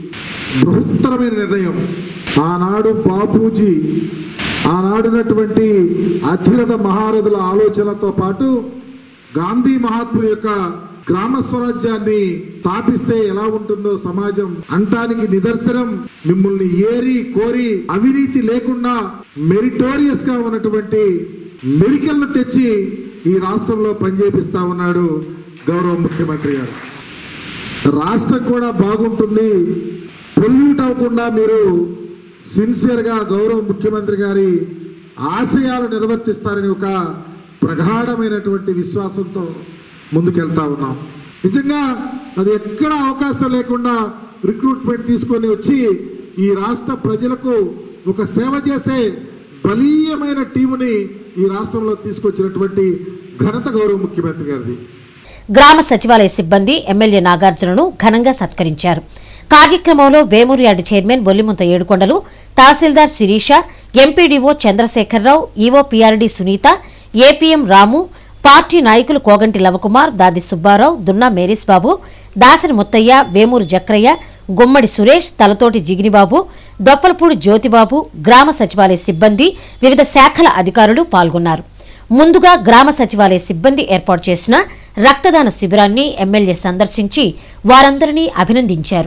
బృహత్తరమైన నిర్ణయం ఆనాడు బాపూజీ ఆనాడున్నటువంటి అధిరథ మహారథుల ఆలోచనతో పాటు గాంధీ మహాత్ముల యొక్క గ్రామ స్వరాజ్యాన్ని స్థాపిస్తే ఎలా ఉంటుందో సమాజం అంటానికి నిదర్శనం మిమ్మల్ని ఏరి కోరి అవినీతి లేకుండా మెరిటోరియస్ గా ఉన్నటువంటి మెరికల్ను తెచ్చి ఈ రాష్ట్రంలో పనిచేపిస్తా ఉన్నాడు గౌరవ ముఖ్యమంత్రి గారు రాష్ట్రం కూడా బాగుంటుంది పొల్యూట్ అవ్వకుండా మీరు సిన్సియర్గా గౌరవ ముఖ్యమంత్రి గారి ఆశయాలు నిర్వర్తిస్తారని ఒక ప్రగాఢమైనటువంటి విశ్వాసంతో ముందుకెళ్తా ఉన్నాం నిజంగా అది ఎక్కడ అవకాశం లేకుండా రిక్రూట్మెంట్ తీసుకొని వచ్చి ఈ రాష్ట్ర ప్రజలకు ఒక సేవ చేసే బలీయమైన టీముని ఈ రాష్ట్రంలో తీసుకొచ్చినటువంటి ఘనత గౌరవ ముఖ్యమంత్రి గారిది గ్రామ సచివాలయ సిబ్బంది ఎమ్మెల్యే నాగార్జునను ఘనంగా సత్కరించారు కార్యక్రమంలో Vemuru yard chairman Bollimuntha Edukondalu tahsildar Sirisha MPDO Chandrasekhararao EO PRD Sunitha APM Ramu party నాయకులు కోగంటి లవకుమార్ దాది సుబ్బారావు దున్నా మేరీస్ బాబు దాసరి ముత్తయ్య వేమూరు జక్రయ్య గుమ్మడి సురేష్ తలతోటి జిగినిబాబు దొప్పలపూడి జ్యోతిబాబు గ్రామ సచివాలయ సిబ్బంది వివిధ శాఖల అధికారులు పాల్గొన్నారు ముందుగా గ్రామ సచివాలయ సిబ్బంది ఏర్పాటు చేసిన రక్తదాన శిబిరాన్ని ఎమ్మెల్యే సందర్శించి వారందరినీ అభినందించారు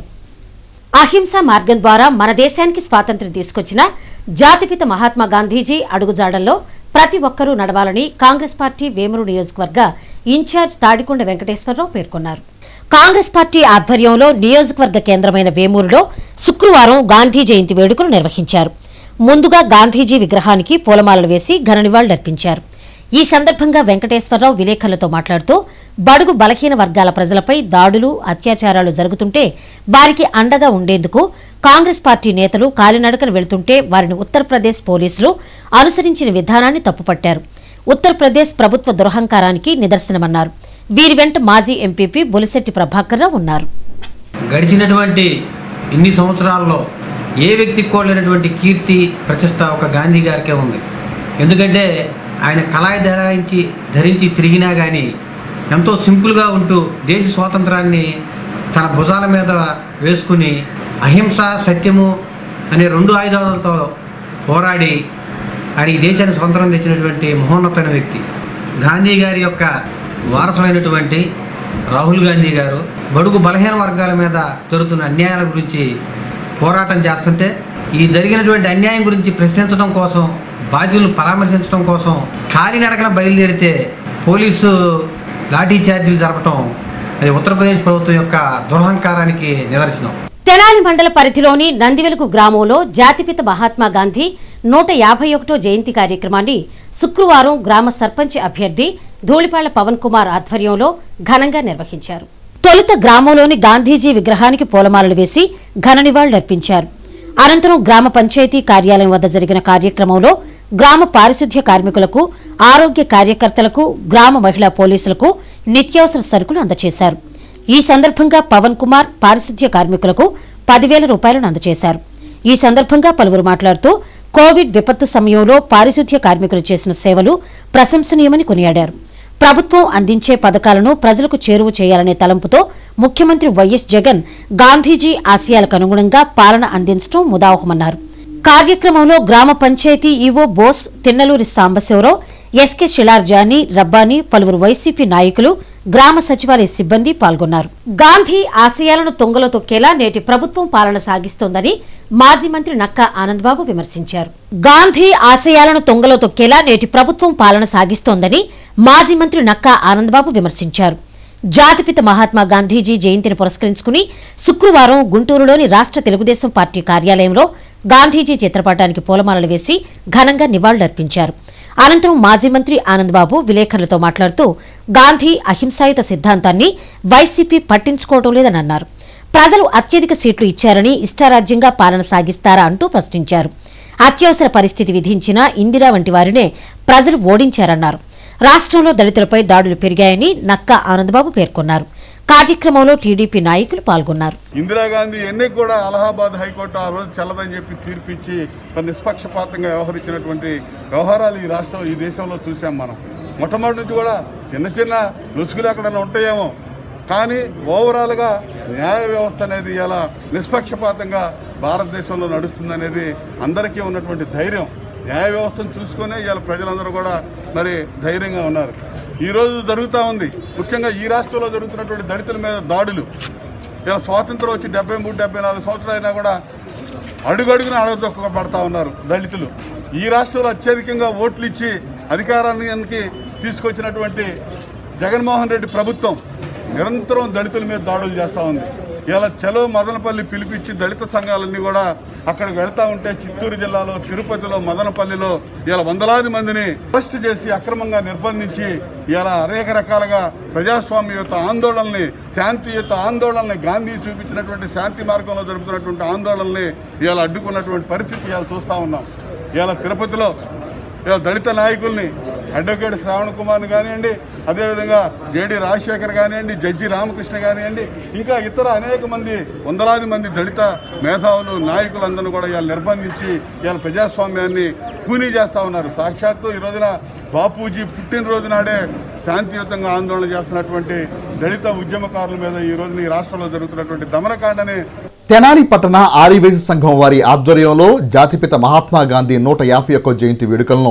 అహింసా మార్గం ద్వారా మన దేశానికి స్వాతంత్ర్యం తీసుకొచ్చిన జాతిపిత మహాత్మా గాంధీజీ అడుగుజాడల్లో ప్రతి ఒక్కరూ నడవాలని కాంగ్రెస్ పార్టీ వేమూరు నియోజకవర్గ ఇన్ఛార్జ్ తాడికొండ వెంకటేశ్వరరావు పేర్కొన్నారు కాంగ్రెస్ పార్టీ ఆధ్వర్యంలో నియోజకవర్గ కేంద్రమైన వేమూరులో శుక్రవారం గాంధీ జయంతి వేడుకలు నిర్వహించారు ముందుగా గాంధీజీ విగ్రహానికి పూలమాలలు వేసి ఘన నివాళులర్పించారు ఈ సందర్భంగా వెంకటేశ్వరరావు విలేకరులతో మాట్లాడుతూ బడుగు బలహీన వర్గాల ప్రజలపై దాడులు అత్యాచారాలు జరుగుతుంటే వారికి అండగా ఉండేందుకు కాంగ్రెస్ పార్టీ నేతలు కాలినడకన వెళ్తుంటే వారిని ఉత్తరప్రదేశ్ పోలీసులు అనుసరించిన విధానాన్ని తప్పుపట్టారు ఉత్తరప్రదేశ్ ప్రభుత్వ దురహంకారానికి నిదర్శనమన్నారు వీరి వెంట మాజీ ఎంపీపీ బొలిశెట్టి ప్రభాకర్రావు ఉన్నారు గడిచినటువంటి ఇన్ని సంవత్సరాల్లో ఏ వ్యక్తికి కూడా లేనటువంటి కీర్తి ప్రతిష్ట ఒక గాంధీ గారికే ఉంది ఎందుకంటే ఆయన కళాయి ధరించి ధరించి తిరిగినా కానీ ఎంతో సింపుల్గా ఉంటూ దేశ స్వాతంత్రాన్ని తన భుజాల మీద వేసుకుని అహింస సత్యము అనే రెండు ఆయుధాలతో పోరాడి ఆయన ఈ దేశాన్ని స్వతంత్రం తెచ్చినటువంటి మహోన్నతమైన వ్యక్తి గాంధీ గారి యొక్క వారసులైనటువంటి రాహుల్ గాంధీ గారు బడుగు బలహీన వర్గాల మీద జరుగుతున్న అన్యాయాల గురించి పోరాటం చేస్తుంటే ఈ జరిగినటువంటి అన్యాయం గురించి ప్రశ్నించడం కోసం బాధ్యులను పరామర్శించడం కోసం కాలినడకన బయలుదేరితే పోలీసు లాఠీ చార్జీలు జరపటం అది ఉత్తరప్రదేశ్ ప్రభుత్వం యొక్క దురహంకారానికి నిదర్శనం తెనాలి మండల పరిధిలోని నందివెలుగు గ్రామంలో జాతిపిత మహాత్మా గాంధీ నూట యాభై ఒకటో జయంతి కార్యక్రమాన్ని శుక్రవారం గ్రామ సర్పంచ్ అభ్యర్థి ధూళిపాళ్ల పవన్ కుమార్ ఆధ్వర్యంలో ఘనంగా నిర్వహించారు తొలుత గ్రామంలోని గాంధీజీ విగ్రహానికి పూలమాలలు వేసి ఘన నివాళులర్పించారు అనంతరం గ్రామ పంచాయతీ కార్యాలయం వద్ద జరిగిన కార్యక్రమంలో గ్రామ పారిశుద్ధ్య కార్మికులకు ఆరోగ్య కార్యకర్తలకు గ్రామ మహిళా పోలీసులకు నిత్యావసర సరుకులు అందజేశారు ఈ సందర్భంగా పవన్ కుమార్ పారిశుద్ధ్య కార్మికులకు పదివేల రూపాయలను అందజేశారు ఈ సందర్భంగా పలువురు మాట్లాడుతూ కోవిడ్ విపత్తు సమయంలో పారిశుద్ధ్య కార్మికులు చేసిన సేవలు ప్రశంసనీయమని కొనియాడారు ప్రభుత్వం అందించే పథకాలను ప్రజలకు చేరువ చేయాలనే తలంపుతో ముఖ్యమంత్రి వైఎస్ జగన్ గాంధీజీ ఆశయాలకు అనుగుణంగా పాలన అందించడం ముదావహమన్నారు కార్యక్రమంలో గ్రామ పంచాయతీ ఈవో బోస్ తిన్నలూరి సాంబశివరావు ఎస్కే షిలార్జాని రబ్బానీ పలువురు వైసీపీ నాయకులు గ్రామ సచివాలయ సిబ్బంది పాల్గొన్నారు గాంధీ ఆశయాలను తొంగలో తొక్కేలా నేటి ప్రభుత్వం పాలన సాగిస్తోందని మాజీ మంత్రి నక్కా ఆనందబాబు విమర్శించారు గాంధీ ఆశయాలను తొంగలో తొక్కేలా నేటి ప్రభుత్వం పాలన సాగిస్తోందని మాజీ మంత్రి నక్కా ఆనందబాబు విమర్శించారు జాతిపిత మహాత్మా గాంధీజీ జయంతిని పురస్కరించుకుని శుక్రవారం గుంటూరులోని రాష్ట్ర తెలుగుదేశం పార్టీ కార్యాలయంలో గాంధీజీ చిత్రపటానికి పూలమాలలు వేసి ఘనంగా నివాళులర్పించారు అనంతరం మాజీ మంత్రి ఆనందబాబు విలేకరులతో మాట్లాడుతూ గాంధీ అహింసాయుత సిద్ధాంతాన్ని వైసీపీ పట్టించుకోవడం లేదని అన్నారు ప్రజలు అత్యధిక సీట్లు ఇచ్చారని ఇష్టారాజ్యంగా పాలన సాగిస్తారా అంటూ ప్రశ్నించారు అత్యవసర పరిస్థితి విధించిన ఇందిరా వంటి వారినే ప్రజలు ఓడించారన్నారు రాష్ట్రంలో దళితులపై దాడులు పెరిగాయని నక్కా ఆనందబాబు పేర్కొన్నారు కార్యక్రమంలో టీడీపీ నాయకులు పాల్గొన్నారు ఇందిరాగాంధీ ఎన్ని కూడా అలహాబాద్ హైకోర్టు ఆ రోజు చల్లదని చెప్పి తీర్పిచ్చి మరి నిష్పక్షపాతంగా వ్యవహరించినటువంటి వ్యవహారాలు ఈ రాష్ట్రం ఈ దేశంలో చూసాం మనం మొట్టమొదటి నుంచి కూడా చిన్న చిన్న లొసుగులు ఎక్కడైనా ఉంటాయేమో కానీ ఓవరాల్గా న్యాయ వ్యవస్థ అనేది ఇలా నిష్పక్షపాతంగా భారతదేశంలో నడుస్తుందనేది అందరికీ ఉన్నటువంటి ధైర్యం న్యాయ వ్యవస్థను చూసుకునే ఇవాళ ప్రజలందరూ కూడా మరి ధైర్యంగా ఉన్నారు ఈ రోజు జరుగుతూ ఉంది ముఖ్యంగా ఈ రాష్ట్రంలో జరుగుతున్నటువంటి దళితుల మీద దాడులు ఇలా స్వాతంత్రం వచ్చి డెబ్బై మూడు డెబ్బై నాలుగు సంవత్సరాలు అయినా కూడా అడుగడుగున అడగదొక్కబడతా ఉన్నారు దళితులు ఈ రాష్ట్రంలో అత్యధికంగా ఓట్లు ఇచ్చి అధికారానికి తీసుకొచ్చినటువంటి జగన్మోహన్ రెడ్డి ప్రభుత్వం నిరంతరం దళితుల మీద దాడులు చేస్తూ ఉంది ఇలా చలో మదనపల్లి పిలిపించి దళిత సంఘాలన్నీ కూడా అక్కడికి వెళ్తా ఉంటే చిత్తూరు జిల్లాలో తిరుపతిలో మదనపల్లిలో ఇలా వందలాది మందిని అరెస్ట్ చేసి అక్రమంగా నిర్బంధించి ఇలా అనేక రకాలుగా ప్రజాస్వామ్యయుత ఆందోళనల్ని శాంతియుత ఆందోళనని గాంధీ చూపించినటువంటి శాంతి మార్గంలో జరుపుతున్నటువంటి ఆందోళనల్ని ఇలా అడ్డుకున్నటువంటి పరిస్థితి ఇలా చూస్తా ఉన్నాం ఇలా తిరుపతిలో ఇలా దళిత నాయకుల్ని అడ్వకేట్ శ్రావణ్ కుమార్ని కానివ్వండి అదేవిధంగా జేడి రాజశేఖర్ కానివ్వండి జడ్జి రామకృష్ణ కానివ్వండి ఇంకా ఇతర అనేక మంది వందలాది మంది దళిత మేధావులు నాయకులందరూ కూడా ఇవాళ నిర్బంధించి ఇవాళ ప్రజాస్వామ్యాన్ని కూనీ చేస్తా ఉన్నారు సాక్షాత్తు ఈ రోజున బాపూజీ పుట్టినరోజు నాడే శాంతియుతంగా ఆందోళన చేస్తున్నటువంటి దళిత ఉద్యమకారుల మీద ఈ రోజున ఈ రాష్ట్రంలో జరుగుతున్నటువంటి దమనకాండని తెనాలి పట్టణ ఆర్యవేశ సంఘం వారి ఆధ్వర్యంలో జాతిపిత మహాత్మా గాంధీ నూట యాభై ఒక్క జయంతి వేడుకలను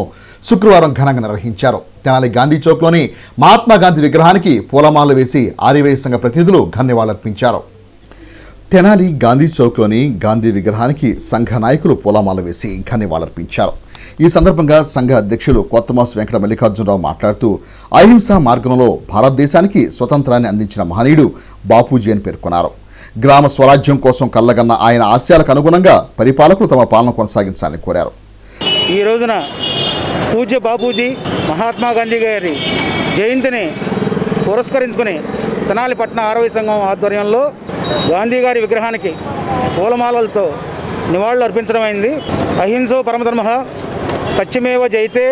శుక్రవారం ఘనంగా నిర్వహించారు తెనాలి గాంధీ చౌక్లోని మహాత్మా గాంధీ విగ్రహానికి పూలమాలలు వేసి ఆర్యవైశ్య సంఘ ప్రతినిధులు ఘన్యవాళర్పించారు తెనాలి గాంధీ చౌక్లోని గాంధీ విగ్రహానికి సంఘ నాయకులు పూలమాల వేసి ఘన్యవాళర్పించారు ఈ సందర్భంగా సంఘ అధ్యక్షులు కొత్తమాస్ వెంకట మల్లికార్జునరావు మాట్లాడుతూ అహింసా మార్గంలో భారతదేశానికి స్వతంత్రాన్ని అందించిన మహనీయుడు బాపూజీ అని పేర్కొన్నారు గ్రామ స్వరాజ్యం కోసం కల్లగన్న ఆయన ఆశయాలకు అనుగుణంగా పరిపాలకులు తమ పాలన కొనసాగించాలని కోరారు ఈ రోజున పూజ్య బాపూజీ మహాత్మా గాంధీ గారి జయంతిని పురస్కరించుకుని తెనాలి పట్టణ ఆరవై సంఘం ఆధ్వర్యంలో గాంధీ గారి విగ్రహానికి పూలమాలలతో నివాళులు అర్పించడమైంది అహింసో పరమధర్మ సత్యమేవ జయితే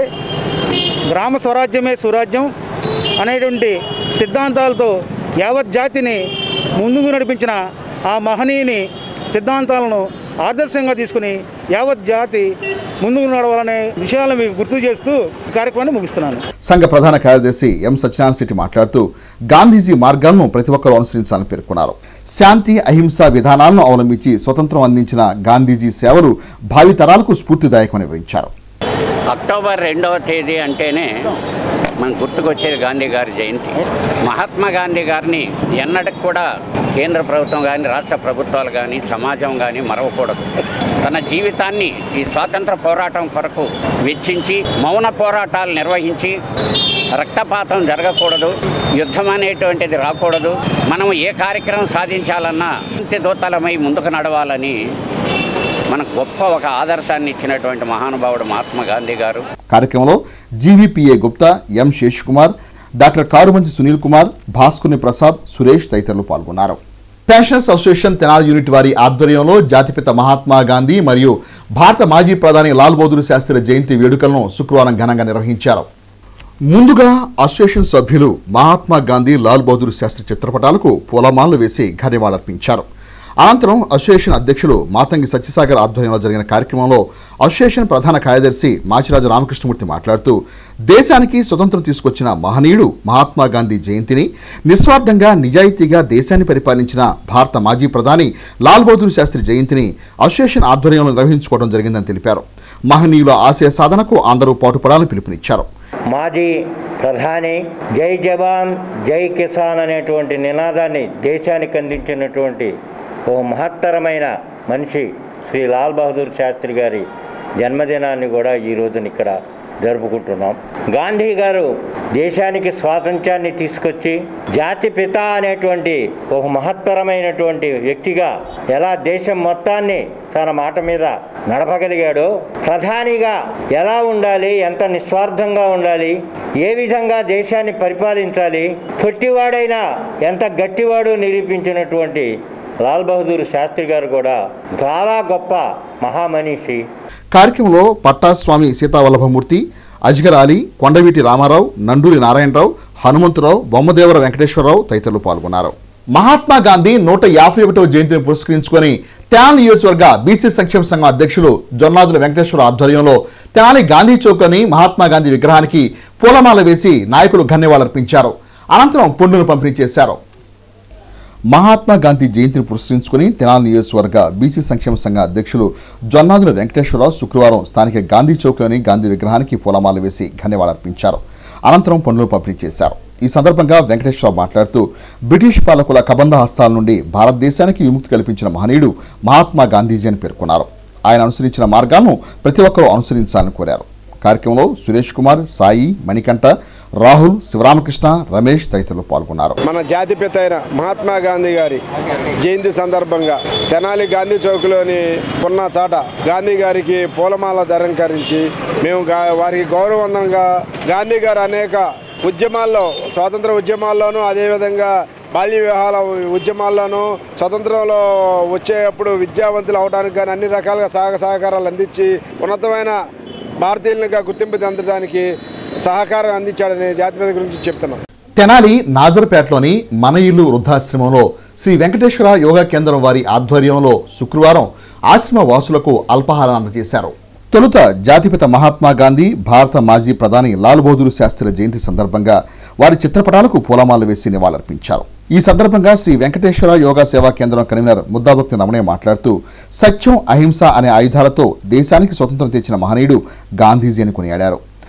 గ్రామ స్వరాజ్యమే సురాజ్యం అనేటువంటి సిద్ధాంతాలతో యావత్ జాతిని ముందుకు నడిపించిన ఆ మహనీయుని సిద్ధాంతాలను ఆదర్శంగా తీసుకుని యావత్ జాతి ముందుకు నడవాలనే విషయాలను మీకు గుర్తు చేస్తూ ఈ కార్యక్రమాన్ని ముగిస్తున్నాను సంఘ ప్రధాన కార్యదర్శి ఎం సత్యనారాయణ శెట్టి మాట్లాడుతూ గాంధీజీ మార్గాలను ప్రతి ఒక్కరూ అనుసరించాలని పేర్కొన్నారు శాంతి అహింస విధానాలను అవలంబించి స్వతంత్రం అందించిన గాంధీజీ సేవలు భావితరాలకు స్ఫూర్తిదాయకమని వివరించారు అక్టోబర్ రెండవ తేదీ అంటేనే మనకు గుర్తుకొచ్చేది గాంధీ గారి జయంతి మహాత్మా గాంధీ గారిని ఎన్నటికి కూడా కేంద్ర ప్రభుత్వం కానీ రాష్ట్ర ప్రభుత్వాలు కానీ సమాజం కానీ మరవకూడదు తన జీవితాన్ని ఈ స్వాతంత్ర పోరాటం కొరకు వెచ్చించి మౌన పోరాటాలు నిర్వహించి రక్తపాతం జరగకూడదు యుద్ధం అనేటువంటిది రాకూడదు మనం ఏ కార్యక్రమం సాధించాలన్నా దూతలమై ముందుకు నడవాలని మనకు గొప్ప ఒక ఆదర్శాన్ని ఇచ్చినటువంటి మహానుభావుడు మహాత్మా గాంధీ గారు కార్యక్రమంలో GVPA Gupta M Sesh Kumar doctor Karumanchi Sunil Kumar Bhaskuni Prasad Suresh తదితరులు పాల్గొన్నారు పెన్షనర్స్ అసోసియేషన్ తెనాలి యూనిట్ వారి ఆధ్వర్యంలో జాతిపిత మహాత్మా గాంధీ మరియు భారత మాజీ ప్రధాని లాల్ బహదూర్ శాస్త్రి జయంతి వేడుకలను శుక్రవారం ఘనంగా నిర్వహించారు ముందుగా అసోసియేషన్ సభ్యులు మహాత్మా గాంధీ లాల్ బహదూర్ శాస్త్రి చిత్రపటాలకు పూలమాలలు వేసి ఘనవాళర్పించారు అనంతరం అసోసియేషన్ అధ్యక్షులు మాతంగి సత్యసాగర్ ఆధ్వర్యంలో జరిగిన కార్యక్రమంలో అసోసియేషన్ ప్రధాన కార్యదర్శి మాచిరాజు రామకృష్ణమూర్తి మాట్లాడుతూ దేశానికి స్వతంత్రం తీసుకొచ్చిన మహనీయుడు మహాత్మా గాంధీ జయంతిని నిస్వార్థంగా నిజాయితీగా దేశాన్ని పరిపాలించిన భారత మాజీ ప్రధాని లాల్ బహదూర్ శాస్త్రి జయంతిని అసోసియేషన్ ఆధ్వర్యంలో నిర్వహించుకోవడం జరిగిందని తెలిపారు మహనీయుల ఆశయ సాధనకు అందరూ పాటుపడాలని పిలుపునిచ్చారు మాజీ ప్రధాని జై జవాన్ జై కిసాన్ అనేటువంటి నినాదాన్ని దేశానికి అందించినటువంటి ఓ మహత్తరమైన మనిషి శ్రీ లాల్ బహదూర్ శాస్త్రి గారి జన్మదినాన్ని కూడా ఈ రోజున ఇక్కడ జరుపుకుంటున్నాం గాంధీ గారు దేశానికి స్వాతంత్ర్యాన్ని తీసుకొచ్చి జాతి పిత అనేటువంటి ఒక మహత్తరమైనటువంటి వ్యక్తిగా ఎలా దేశం మొత్తాన్ని తన మాట మీద నడపగలిగాడో ప్రధానిగా ఎలా ఉండాలి ఎంత నిస్వార్థంగా ఉండాలి ఏ విధంగా దేశాన్ని పరిపాలించాలి పొట్టివాడైనా ఎంత గట్టివాడు నిరూపించినటువంటి లాల్ బహదూర్ శాస్త్రి గారు కూడా చాలా గొప్ప మహామనిషి కార్యక్రమంలో పట్టాస్వామి సీతావల్లభమూర్తి అజ్గర్ అలీ కొండవీటి రామారావు నండూరి నారాయణరావు హనుమంతరావు బొమ్మదేవర వెంకటేశ్వరరావు తదితరులు పాల్గొన్నారు మహాత్మా గాంధీ నూట యాభై ఒకటో జయంతిని పురస్కరించుకొని తెనాలి నియోజకవర్గ బీసీ సంక్షేమ సంఘం అధ్యక్షులు జొన్నాదుల వెంకటేశ్వర ఆధ్వర్యంలో తెనాలి గాంధీ చౌక్లోని మహాత్మా గాంధీ విగ్రహానికి పూలమాల వేసి నాయకులు ఘన్యవాళర్పించారు అనంతరం పుండును పంపిణీ చేశారు మహాత్మా గాంధీ జయంతిని పురస్కరించుకుని తెనాలి నియోజకవర్గ బీసీ సంక్షేమ సంఘ అధ్యక్షులు జొన్నాదుల వెంకటేశ్వరరావు శుక్రవారం స్థానిక గాంధీ చౌక్లోని గాంధీ విగ్రహానికి పూలమాల వేసి ఘన్యవాళర్పించారు అనంతరం పనులు పంపిణీ చేశారు ఈ సందర్భంగా వెంకటేశ్వరరావు మాట్లాడుతూ బ్రిటిష్ పాలకుల కబంధ హస్తాల నుండి భారతదేశానికి విముక్తి కల్పించిన మహనీయుడు మహాత్మా గాంధీజీ అని పేర్కొన్నారు ఆయన అనుసరించిన మార్గాలను ప్రతి ఒక్కరూ అనుసరించాలని కోరారు కార్యక్రమంలో సురేష్ కుమార్ సాయి మణికంఠ రాహుల్ శివరామకృష్ణ రమేష్ తదితరులు పాల్గొన్నారు మన జాతిపిత అయిన మహాత్మా గాంధీ గారి జయంతి సందర్భంగా తెనాలి గాంధీ చౌక్లోని ఉన్న చాట గాంధీ గారికి పూలమాల ధరంకరించి మేము గా- వారికి గౌరవవంతంగా గాంధీ గారు అనేక ఉద్యమాల్లో స్వాతంత్ర ఉద్యమాల్లోనూ అదేవిధంగా బాల్య వివాహాల ఉద్యమాల్లోనూ స్వతంత్రంలో వచ్చేటప్పుడు విద్యావంతులు అవడానికి కానీ అన్ని రకాలుగా సహక సహకారాలు అందించి ఉన్నతమైన భారతీయులుగా గుర్తింపు చెందడానికి సహకారం అందించాడనే జాతిపిత గురించి చెప్తున్నాం తెనాలి నాజర్పేటలోని మన ఇల్లు వృద్ధాశ్రమంలో శ్రీ వెంకటేశ్వర యోగా కేంద్రం వారి ఆధ్వర్యంలో శుక్రవారం ఆశ్రమ వాసులకు అల్పాహారం అందజేశారు తొలుత జాతిపిత మహాత్మా గాంధీ భారత మాజీ ప్రధాని లాల్ బహదూర్ శాస్త్రి జయంతి సందర్భంగా వారి చిత్రపటాలకు పూలమాలలు వేసి నివాళులర్పించారు ఈ సందర్భంగా శ్రీ వెంకటేశ్వర యోగా సేవా కేంద్రం కన్వీనర్ ముద్దాభక్తి రమణయ్య మాట్లాడుతూ సత్యం అహింస అనే ఆయుధాలతో దేశానికి స్వతంత్రం తెచ్చిన మహనీయుడు గాంధీజీ అని కొనియాడారు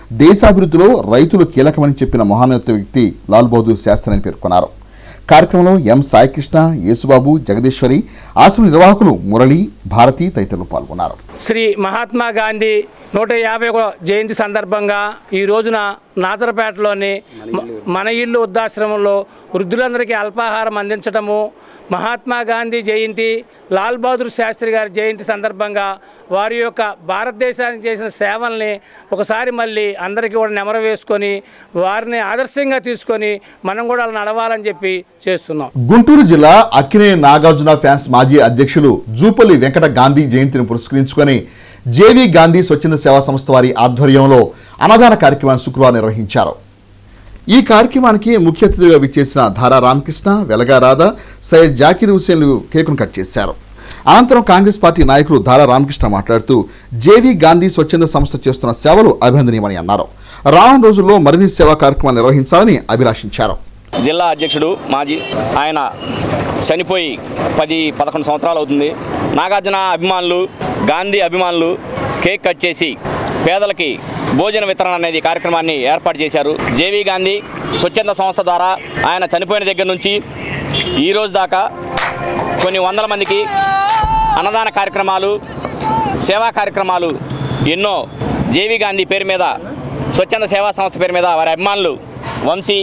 దేశాభివృద్ధిలో రైతులు కీలకమని చెప్పిన మహానత వ్యక్తి లాల్ బహదూర్ శాస్త్రి అని పేర్కొన్నారు కార్యక్రమంలో ఎం సాయికృష్ణ యేసుబాబు జగదీశ్వరి ఆశ్రమ నిర్వాహకులు మురళి భారతి తదితరులు పాల్గొన్నారు శ్రీ మహాత్మా గాంధీ నూట యాభై ఒక జయంతి సందర్భంగా ఈ రోజున నాజరపేటలోని మ- మన ఇల్లు వృద్ధాశ్రమంలో వృద్ధులందరికీ అల్పాహారం అందించడము మహాత్మా గాంధీ జయంతి లాల్ బహదూర్ శాస్త్రి గారి జయంతి సందర్భంగా వారి యొక్క భారతదేశానికి చేసిన సేవల్ని ఒకసారి మళ్ళీ అందరికీ కూడా నెమర వేసుకొని వారిని ఆదర్శంగా తీసుకొని మనం కూడా అలా నడవాలని చెప్పి చేస్తున్నాం గుంటూరు జిల్లా అక్కినే నాగార్జున ఫ్యాన్స్ మాజీ అధ్యక్షులు జూపల్లి వెంకట గాంధీ జయంతిని పురస్కరించుకొని జేవి గాంధీ స్వచ్ఛంద సేవా సంస్థ వారి ఆధ్వర్యంలో అన్నదాన కార్యక్రమాన్ని శుక్రవారం నిర్వహించారు ఈ కార్యక్రమానికి ముఖ్య అతిథిగా విచ్చేసిన ధారా రామకృష్ణ వెలగా రాధా సయ్యద్ జాకీర్ హుసేన్లు కేకును కట్ చేశారు అనంతరం కాంగ్రెస్ పార్టీ నాయకులు ధారా రామకృష్ణ మాట్లాడుతూ జేవి గాంధీ స్వచ్ఛంద సంస్థ చేస్తున్న సేవలు అభినందనీయమని అన్నారు రానున్న రోజుల్లో మరిన్ని సేవా కార్యక్రమాలు నిర్వహించాలని అభిలాషించారు జిల్లా అధ్యక్షుడు మాజీ ఆయన చనిపోయి పది పదకొండు సంవత్సరాలు అవుతుంది నాగార్జున అభిమానులు గాంధీ అభిమానులు కేక్ కట్ చేసి పేదలకి భోజన వితరణ అనేది కార్యక్రమాన్ని ఏర్పాటు చేశారు జేవి గాంధీ స్వచ్ఛంద సంస్థ ద్వారా ఆయన చనిపోయిన దగ్గర నుంచి ఈ రోజు దాకా కొన్ని వందల మందికి అన్నదాన కార్యక్రమాలు సేవా కార్యక్రమాలు ఎన్నో జేవి గాంధీ పేరు మీద స్వచ్ఛంద సేవా సంస్థ పేరు మీద వారి అభిమానులు వంశీ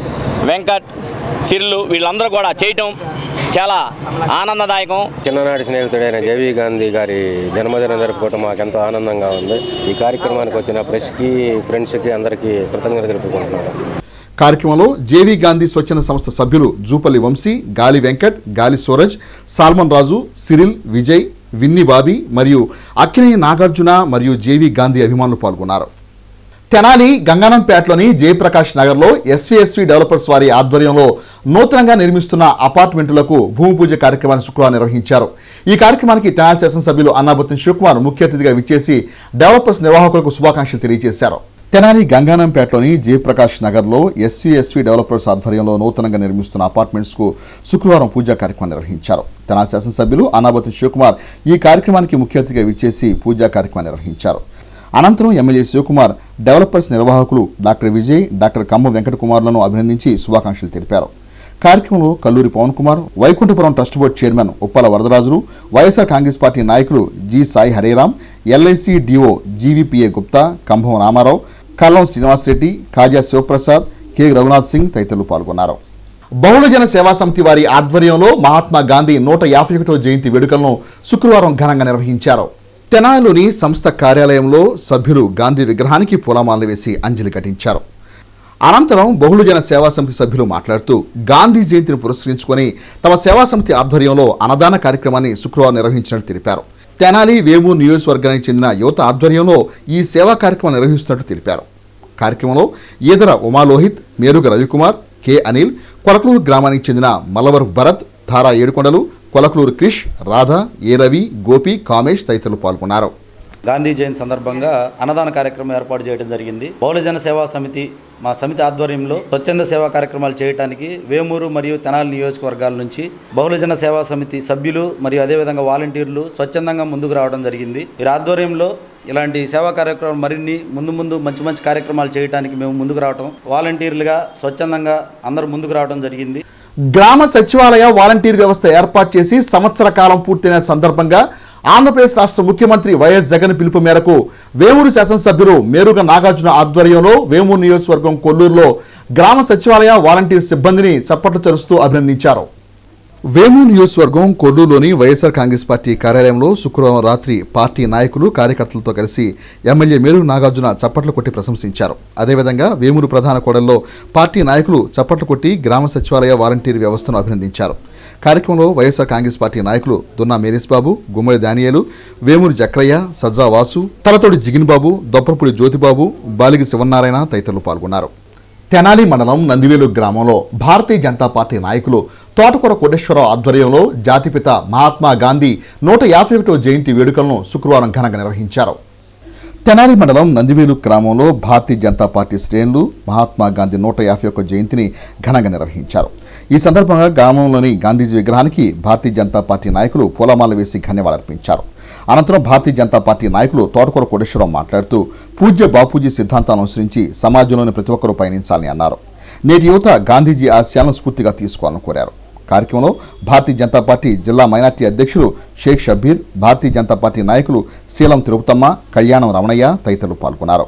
వెంకట్ సిర్లు వీళ్ళందరూ కూడా చేయటం చాలా ఆనందదాయకం చిన్ననాటి స్నేహితుడైన జేవి గాంధీ గారి జన్మదినం జరుపుకోవటం మాకెంతో ఆనందంగా ఉంది ఈ కార్యక్రమానికి వచ్చిన ప్రెస్కి ఫ్రెండ్స్కి అందరికీ కృతజ్ఞత తెలుపుకుంటున్నాను కార్యక్రమంలో జేవి గాంధీ స్వచ్ఛంద సంస్థ సభ్యులు జూపల్లి వంశీ గాలి వెంకట్ గాలి సూరజ్ సాల్మన్ రాజు సిరిల్ విజయ్ విన్ని బాబీ మరియు అక్కినేని నాగార్జున మరియు జేవి గాంధీ అభిమానులు పాల్గొన్నారు తెనాలి గంగానంపేటలోని జయప్రకాష్ నగర్లో ఎస్వీఎస్వీ డెవలపర్స్ వారి ఆధ్వర్యంలో నూతనంగా నిర్మిస్తున్న అపార్ట్మెంట్లకు భూమి పూజ కార్యక్రమాన్ని శుక్రవారం నిర్వహించారు ఈ కార్యక్రమానికి తెనాలి శాసనసభ్యులు అన్నాబత్తిన శివకుమార్ ముఖ్య అతిథిగా విచ్చేసి డెవలపర్స్ నిర్వాహకులకు శుభాకాంక్షలు తెలియజేశారు తెనాలి గంగానంపేటలోని జయప్రకాష్ నగర్లో ఎస్వీఎస్వీ డెవలపర్స్ ఆధ్వర్యంలో నూతనంగా నిర్మిస్తున్న అపార్ట్మెంట్స్ కు శుక్రవారం పూజా కార్యక్రమం నిర్వహించారు తెనాలి శాసనసభ్యులు అనాబతి శివకుమార్ ఈ కార్యక్రమానికి ముఖ్య అతిథిగా విచ్చేసి పూజా కార్యక్రమం నిర్వహించారు అనంతరం ఎమ్మెల్యే శివకుమార్ డెవలపర్స్ నిర్వాహకులు డాక్టర్ విజయ్ డాక్టర్ కమ్మ వెంకట కుమార్లను అభినందించి శుభాకాంక్షలు తెలిపారు కార్యక్రమంలో Kalluri Pavan Kumar Vaikunthapuram trust board chairman Uppala Varadarajulu YSR Congress party నాయకులు G Sai Hareram LIC DO GVPA Gupta Kambham Ramarao Kallam Srinivasareddy Kaja Sivaprasad K Raghunath Singh తదితరులు పాల్గొన్నారు బహుళజన సేవా సమితి వారి ఆధ్వర్యంలో మహాత్మా గాంధీ నూట యాభై ఒకటో జయంతి వేడుకలను శుక్రవారం ఘనంగా నిర్వహించారు తెనాలిలోని సంస్థ కార్యాలయంలో సభ్యులు గాంధీ విగ్రహానికి పూలమాలలు వేసి అంజలి ఘటించారు అనంతరం బహుళజన సేవా సమితి సభ్యులు మాట్లాడుతూ గాంధీ జయంతిని పురస్కరించుకొని తమ సేవా సమితి ఆధ్వర్యంలో అన్నదాన కార్యక్రమాన్ని శుక్రవారం నిర్వహించినట్టు తెలిపారు తెనాలి వేము నియోజకవర్గానికి చెందిన యువత ఆధ్వర్యంలో ఈ సేవా కార్యక్రమం నిర్వహిస్తున్నట్టు తెలిపారు కార్యక్రమంలో ఈదర ఉమాలోహిత్ మేరుగ రవికుమార్ కె అనిల్ కొలకలూరు గ్రామానికి చెందిన మల్లవరు భరత్ ధారా ఏడుకొండలు కొలకలూరు క్రిష్ రాధ ఏ రవి గోపి కామేష్ తదితరులు పాల్గొన్నారు గాంధీ జయంతి సందర్భంగా అన్నదాన కార్యక్రమం ఏర్పాటు చేయడం జరిగింది బహుళజన సేవా సమితి మా సమితి ఆధ్వర్యంలో స్వచ్ఛంద సేవా కార్యక్రమాలు చేయడానికి వేమూరు మరియు తెనాలి నియోజకవర్గాల నుంచి బహుళజన సేవా సమితి సభ్యులు మరియు అదేవిధంగా వాలంటీర్లు స్వచ్ఛందంగా ముందుకు రావడం జరిగింది వీరి ఆధ్వర్యంలో ఇలాంటి సేవా కార్యక్రమాలు మరిన్ని ముందు ముందు మంచి మంచి కార్యక్రమాలు చేయడానికి మేము ముందుకు రావడం వాలంటీర్లుగా స్వచ్ఛందంగా అందరూ ముందుకు రావడం జరిగింది గ్రామ సచివాలయ వాలంటీర్ వ్యవస్థ ఏర్పాటు చేసి సంవత్సర కాలం పూర్తయిన సందర్భంగా ఆంధ్రప్రదేశ్ రాష్ట్ర ముఖ్యమంత్రి వైఎస్ జగన్ పిలుపు మేరకు వేమూరు శాసనసభ్యులు మేరుగ నాగార్జున ఆధ్వర్యంలో వేమూరు నియోజకవర్గం కొల్లూరులో గ్రామ సచివాలయ వాలంటీర్ సిబ్బందిని చప్పట్లు చరుస్తూ అభినందించారు వేమూరు నియోజకవర్గం కొల్లూరులోని వైఎస్ఆర్ కాంగ్రెస్ పార్టీ కార్యాలయంలో శుక్రవారం రాత్రి పార్టీ నాయకులు కార్యకర్తలతో కలిసి ఎమ్మెల్యే మేరు నాగార్జున చప్పట్లు కొట్టి ప్రశంసించారు అదేవిధంగా వేమూరు ప్రధాన కోడల్లో పార్టీ నాయకులు చప్పట్లు కొట్టి గ్రామ సచివాలయ వాలంటీర్ వ్యవస్థను అభినందించారు కార్యక్రమంలో వైఎస్ఆర్ కాంగ్రెస్ పార్టీ నాయకులు దున్నా మేరీస్ బాబు గుమ్మడి దానియేలు వేమూరు జక్రయ్య సజ్జా వాసు తలతోడి జిగిన్ బాబు దొప్పరపుడి జ్యోతిబాబు బాలిగి శివనారాయణ తదితరులు పాల్గొన్నారు తెనాలి మండలం నందివేలు గ్రామంలో భారతీయ జనతా పార్టీ నాయకులు తోటకూర కోటేశ్వరరావు ఆధ్వర్యంలో జాతిపిత మహాత్మా గాంధీ నూట యాభై ఒకటో జయంతి వేడుకలను శుక్రవారం ఘనంగా నిర్వహించారు తెనాలి మండలం నందివేలు గ్రామంలో భారతీయ జనతా పార్టీ శ్రేణులు మహాత్మా గాంధీ నూట యాభై ఒక్క జయంతిని ఘనంగా నిర్వహించారు ఈ సందర్భంగా గ్రామంలోని గాంధీజీ విగ్రహానికి భారతీయ జనతా పార్టీ నాయకులు పూలమాల వేసి ధన్యవాదాలర్పించారు అనంతరం భారతీయ జనతా పార్టీ నాయకులు తోటకూర కోటేశ్వరరావు మాట్లాడుతూ పూజ్య బాపూజీ సిద్ధాంతాన్ని అనుసరించి సమాజంలోని ప్రతి ఒక్కరూ పయనించాలని అన్నారు నేటి యువత గాంధీజీ ఆశయాలను స్ఫూర్తిగా తీసుకోవాలని కోరారు కార్యక్రమంలో భారతీయ జనతా పార్టీ జిల్లా మైనార్టీ అధ్యక్షులు షేక్ షబ్బీర్ భారతీయ జనతా పార్టీ నాయకులు శీలం తిరుపతమ్మ కళ్యాణం రమణయ్య తదితరులు పాల్గొన్నారు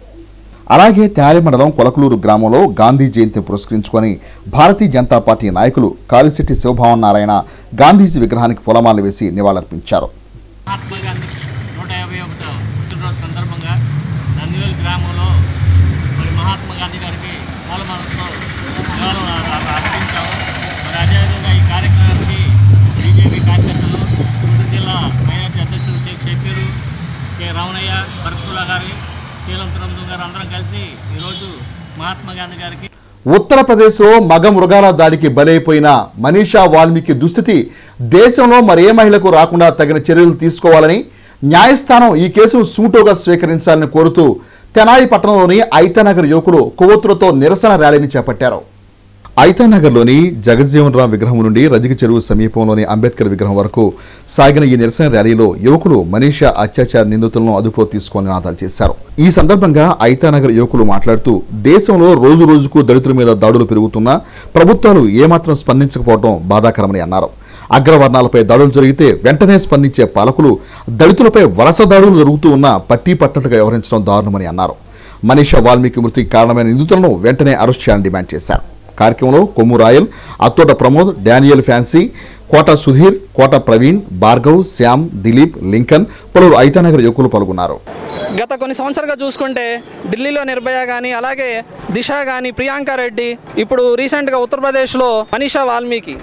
అలాగే త్యాలి మండలం కొలకలూరు గ్రామంలో గాంధీ జయంతిని పురస్కరించుకొని భారతీయ జనతా పార్టీ నాయకులు కాలిశెట్టి శివభావన్ నారాయణ గాంధీజీ విగ్రహానికి పొలమాలు వేసి నివాళులర్పించారు మహాత్మా గాంధీ నూట యాభై ఒకటో పుట్టినరోజు సందర్భంగా నందివేలు గ్రామంలో మరి మహాత్మా గాంధీ గారికి పూలమాలతో నివాళులు అర్- అర్పించాము మరి అదేవిధంగా ఈ కార్యక్రమానికి బీజేపీ కార్యకర్తలు గుంటూరు జిల్లా మైనార్టీ అధ్యక్షులు షేక్ షబీరు కె రమణయ్య బర్కుల్లా గారి శీలం తిరుమల గారు అందరం కలిసి ఈరోజు మహాత్మా గాంధీ గారికి ఉత్తరప్రదేశ్లో మగ మృగాల దాడికి బలైపోయిన మనీషా వాల్మీకి దుస్థితి దేశంలో మరే మహిళకు రాకుండా తగిన చర్యలు తీసుకోవాలని న్యాయస్థానం ఈ కేసును సూటోగా స్వీకరించాలని కోరుతూ తెనాలి పట్టణంలోని ఐతానగర్ యువకులు కొవ్వొత్తులతో నిరసన ర్యాలీని చేపట్టారు ఐతానగర్లోని జగజ్జీవన్ రామ్ విగ్రహం నుండి రజిక చెరువు సమీపంలోని అంబేద్కర్ విగ్రహం వరకు సాగిన ఈ నిరసన ర్యాలీలో యువకులు మనీషా అత్యాచార నిందితులను అదుపులో తీసుకొని నినాదాలు చేశారు ఈ సందర్భంగా ఐతానగర్ యువకులు మాట్లాడుతూ దేశంలో రోజు రోజుకు దళితుల మీద దాడులు పెరుగుతున్నా ప్రభుత్వాలు ఏమాత్రం స్పందించకపోవడం బాధాకరమని అన్నారు అగ్రవర్ణాలపై దాడులు జరిగితే వెంటనే స్పందించే పాలకులు దళితులపై వలస దాడులు జరుగుతూ ఉన్నా పట్టీ పట్టట్టుగా వ్యవహరించడం దారుణమని అన్నారు మనీషా వాల్మీకి మృతికి కారణమైన నిందితులను వెంటనే అరెస్ట్ చేయాలని డిమాండ్ చేశారు కార్యక్రమంలో Kommu Royal Attota Pramod Daniel Fancy Kota Sudheer Kota Praveen Bhargav Shyam Dilip Lincoln పలువురు ఐతానగర్ యువకులు పాల్గొన్నారు గత కొన్ని సంవత్సరాలుగా చూసుకుంటే ఢిల్లీలో నిర్భయ కానీ అలాగే దిశ కానీ ప్రియాంక రెడ్డి ఇప్పుడు రీసెంట్గా ఉత్తరప్రదేశ్లో మనీషా వాల్మీకి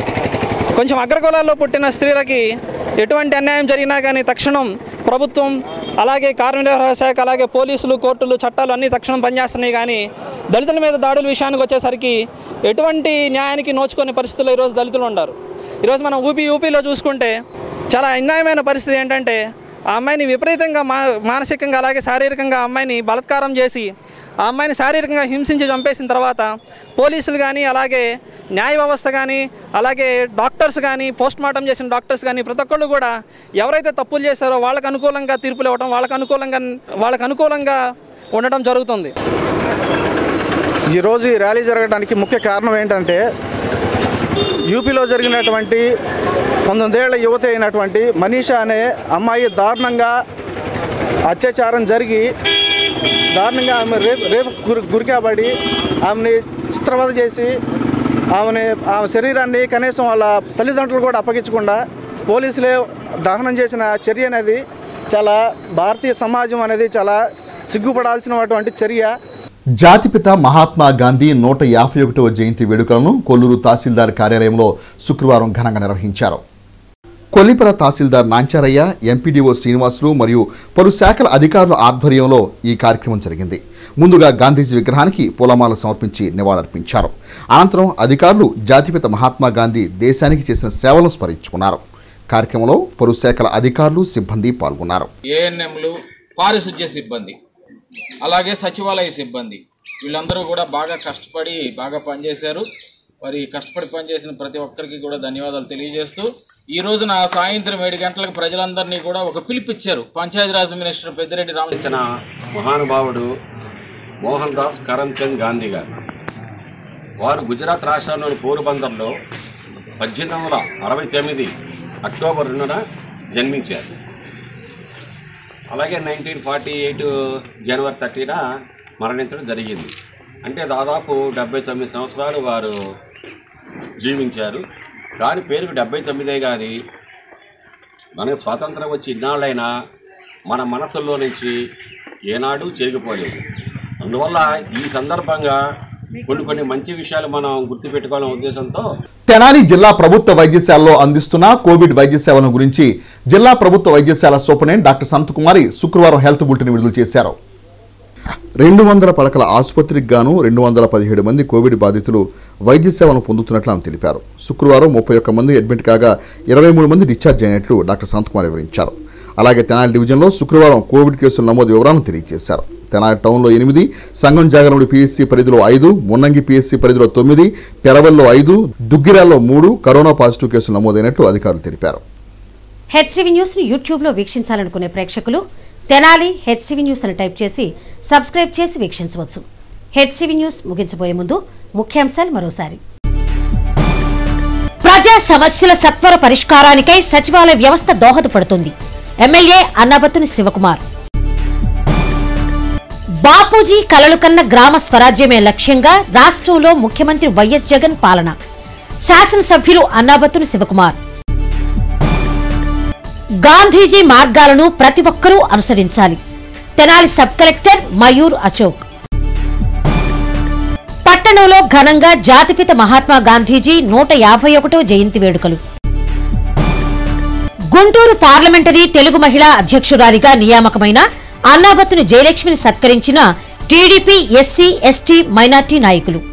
కొంచెం అగ్రకులాల్లో పుట్టిన స్త్రీలకి ఎటువంటి అన్యాయం జరిగినా కానీ తక్షణం ప్రభుత్వం అలాగే కార్యనిర్వాహక శాఖ అలాగే పోలీసులు కోర్టులు చట్టాలు అన్నీ తక్షణం పనిచేస్తున్నాయి కానీ దళితుల మీద దాడుల విషయానికి వచ్చేసరికి ఎటువంటి న్యాయానికి నోచుకునే పరిస్థితుల్లో ఈరోజు దళితులు ఉన్నారు ఈరోజు మనం ఊపీ యూపీలో చూసుకుంటే చాలా అన్యాయమైన పరిస్థితి ఏంటంటే ఆ అమ్మాయిని విపరీతంగా మా మానసికంగా అలాగే శారీరకంగా ఆ అమ్మాయిని బలాత్కారం చేసి ఆ అమ్మాయిని శారీరకంగా హింసించి చంపేసిన తర్వాత పోలీసులు కానీ అలాగే న్యాయ వ్యవస్థ కానీ అలాగే డాక్టర్స్ కానీ పోస్ట్ మార్టం చేసిన డాక్టర్స్ కానీ ప్రతి ఒక్కళ్ళు కూడా ఎవరైతే తప్పులు చేశారో వాళ్ళకు అనుకూలంగా తీర్పులు ఇవ్వడం వాళ్ళకు అనుకూలంగా వాళ్ళకు అనుకూలంగా ఉండటం జరుగుతుంది ఈరోజు ఈ ర్యాలీ జరగడానికి ముఖ్య కారణం ఏంటంటే యూపీలో జరిగినటువంటి పంతొమ్మిదేళ్ల యువతి అయినటువంటి మనీషా అనే అమ్మాయి దారుణంగా అత్యాచారం జరిగి దారుణంగా ఆమె రేపు రేపు గురి గురికాబడి ఆమెని చిత్రవద చేసి ఆమెని ఆమె శరీరాన్ని కనీసం వాళ్ళ తల్లిదండ్రులు కూడా అప్పగించకుండా పోలీసులే దహనం చేసిన చర్య అనేది చాలా భారతీయ సమాజం అనేది చాలా సిగ్గుపడాల్సినటువంటి చర్య జాతిపిత మహాత్మా గాంధీ నూట యాభై ఒకటవ జయంతి వేడుకలను కొల్లూరు తహసీల్దార్ కార్యాలయంలో శుక్రవారం ఘనంగా నిర్వహించారు కొల్లిపర తహసీల్దార్ నాంచారయ్య ఎంపీడీఓ శ్రీనివాసులు మరియు పలు శాఖల అధికారుల ఆధ్వర్యంలో ఈ కార్యక్రమం జరిగింది ముందుగా గాంధీజీ విగ్రహానికి పూలమాల సమర్పించి నివాళులర్పించారు అనంతరం అధికారులు జాతిపిత మహాత్మా గాంధీ దేశానికి చేసిన సేవలను స్మరించుకున్నారు కార్యక్రమంలో పలు శాఖల అధికారులు సిబ్బంది పాల్గొన్నారు ఏఎన్ఎంలు పారిశుద్ధ్య సిబ్బంది అలాగే సచివాలయ సిబ్బంది వీళ్ళందరూ కూడా బాగా కష్టపడి బాగా పనిచేశారు మరి కష్టపడి పనిచేసిన ప్రతి ఒక్కరికి కూడా ధన్యవాదాలు తెలియజేస్తూ ఈ రోజున సాయంత్రం ఏడు గంటలకు ప్రజలందరినీ కూడా ఒక పిలిపిచ్చారు పంచాయతీరాజ్ మినిస్టర్ పెద్దిరెడ్డి రామచంద్ర మహానుభావుడు మోహన్ దాస్ కరమ్చంద్ గాంధీ గారు వారు గుజరాత్ రాష్ట్రంలోని పోరుబందర్లో పద్దెనిమిది వందల అరవై తొమ్మిది అక్టోబర్ రెండున జన్మించారు అలాగే నైన్టీన్ ఫార్టీ ఎయిట్ జనవరి థర్టీన మరణించడం జరిగింది అంటే దాదాపు డెబ్బై తొమ్మిది సంవత్సరాలు వారు జీవించారు కానీ పేరుకు డెబ్బై తొమ్మిదే కానీ మనకు స్వాతంత్రం వచ్చి ఇన్నాళ్ళైనా మన మనసుల్లో నుంచి ఏనాడు చెరిగిపోలేదు అందువల్ల ఈ సందర్భంగా కొన్ని కొన్ని మంచి విషయాలు మనం గుర్తుపెట్టుకోవాలనే ఉద్దేశంతో తెనాలి జిల్లా ప్రభుత్వ వైద్యశాలలో అందిస్తున్న కోవిడ్ వైద్య సేవల గురించి జిల్లా ప్రభుత్వ వైద్యశాల సూపరింటెండెంట్ డాక్టర్ సంతకుమారి శుక్రవారం హెల్త్ బులెటిన్ విడుదల చేశారు రెండు వందల పడకల ఆసుపత్రికి గాను రెండు వందల పదిహేడు మంది కోవిడ్ బాధితులు వైద్య సేవలను పొందుతున్నట్లు ఆమె తెలిపారు శుక్రవారం ముప్పై ఒక్క మంది అడ్మిట్ కాగా ఇరవై మూడు మంది డిశ్చార్జ్ అయినట్లు డాక్టర్ సంతకుమార్ వివరించారు అలాగే తెనాలి డివిజన్లో శుక్రవారం కోవిడ్ కేసుల నమోదు వివరాలను తెలియజేశారు తెనాలి టౌన్లో ఎనిమిది సంగం జాగరముడి పిఎస్సి పరిధిలో ఐదు మున్నంగి పిఎస్సి పరిధిలో తొమ్మిది పెరవల్లో ఐదు దుగ్గిరాల్లో మూడు కరోనా పాజిటివ్ కేసులు నమోదైనట్లు అధికారులు తెలిపారు హెచ్సివి న్యూస్ను యూట్యూబ్లో వీక్షించాలనుకునే ప్రేక్షకులు తెనాలి హెచ్సివి న్యూస్ అని టైప్ చేసి సబ్స్క్రైబ్ చేసి వీక్షించవచ్చు హెచ్సివి న్యూస్ ముగించబోయే ముందు ముఖ్యాంశాలు మరోసారి ప్రజా సమస్యల సత్వర పరిష్కారానికై సచివాలయ వ్యవస్థ దోహదపడుతుంది ఎమ్మెల్యే అన్నబత్తుని శివకుమార్ బాపూజీ కలలు కన్న గ్రామ స్వరాజ్యమే లక్ష్యంగా రాష్ట్రంలో ముఖ్యమంత్రి వైఎస్ జగన్ పాలన శాసనసభ్యులు అన్నాబత్తుని శివకుమార్ గాంధీజీ మార్గాలను ప్రతి ఒక్కరూ అనుసరించాలి తెనాలి సబ్ కలెక్టర్ మయూర్ అశోక్ పట్టణంలో ఘనంగా జాతిపిత మహాత్మా గాంధీజీ నూట యాభై ఒకటో జయంతి వేడుకలు గుంటూరు పార్లమెంటరీ తెలుగు మహిళా అధ్యక్షురాలిగా నియామకమైన అన్నాబత్తుని జయలక్ష్మిని సత్కరించిన టీడీపీ ఎస్సీ ఎస్టీ మైనార్టీ నాయకులు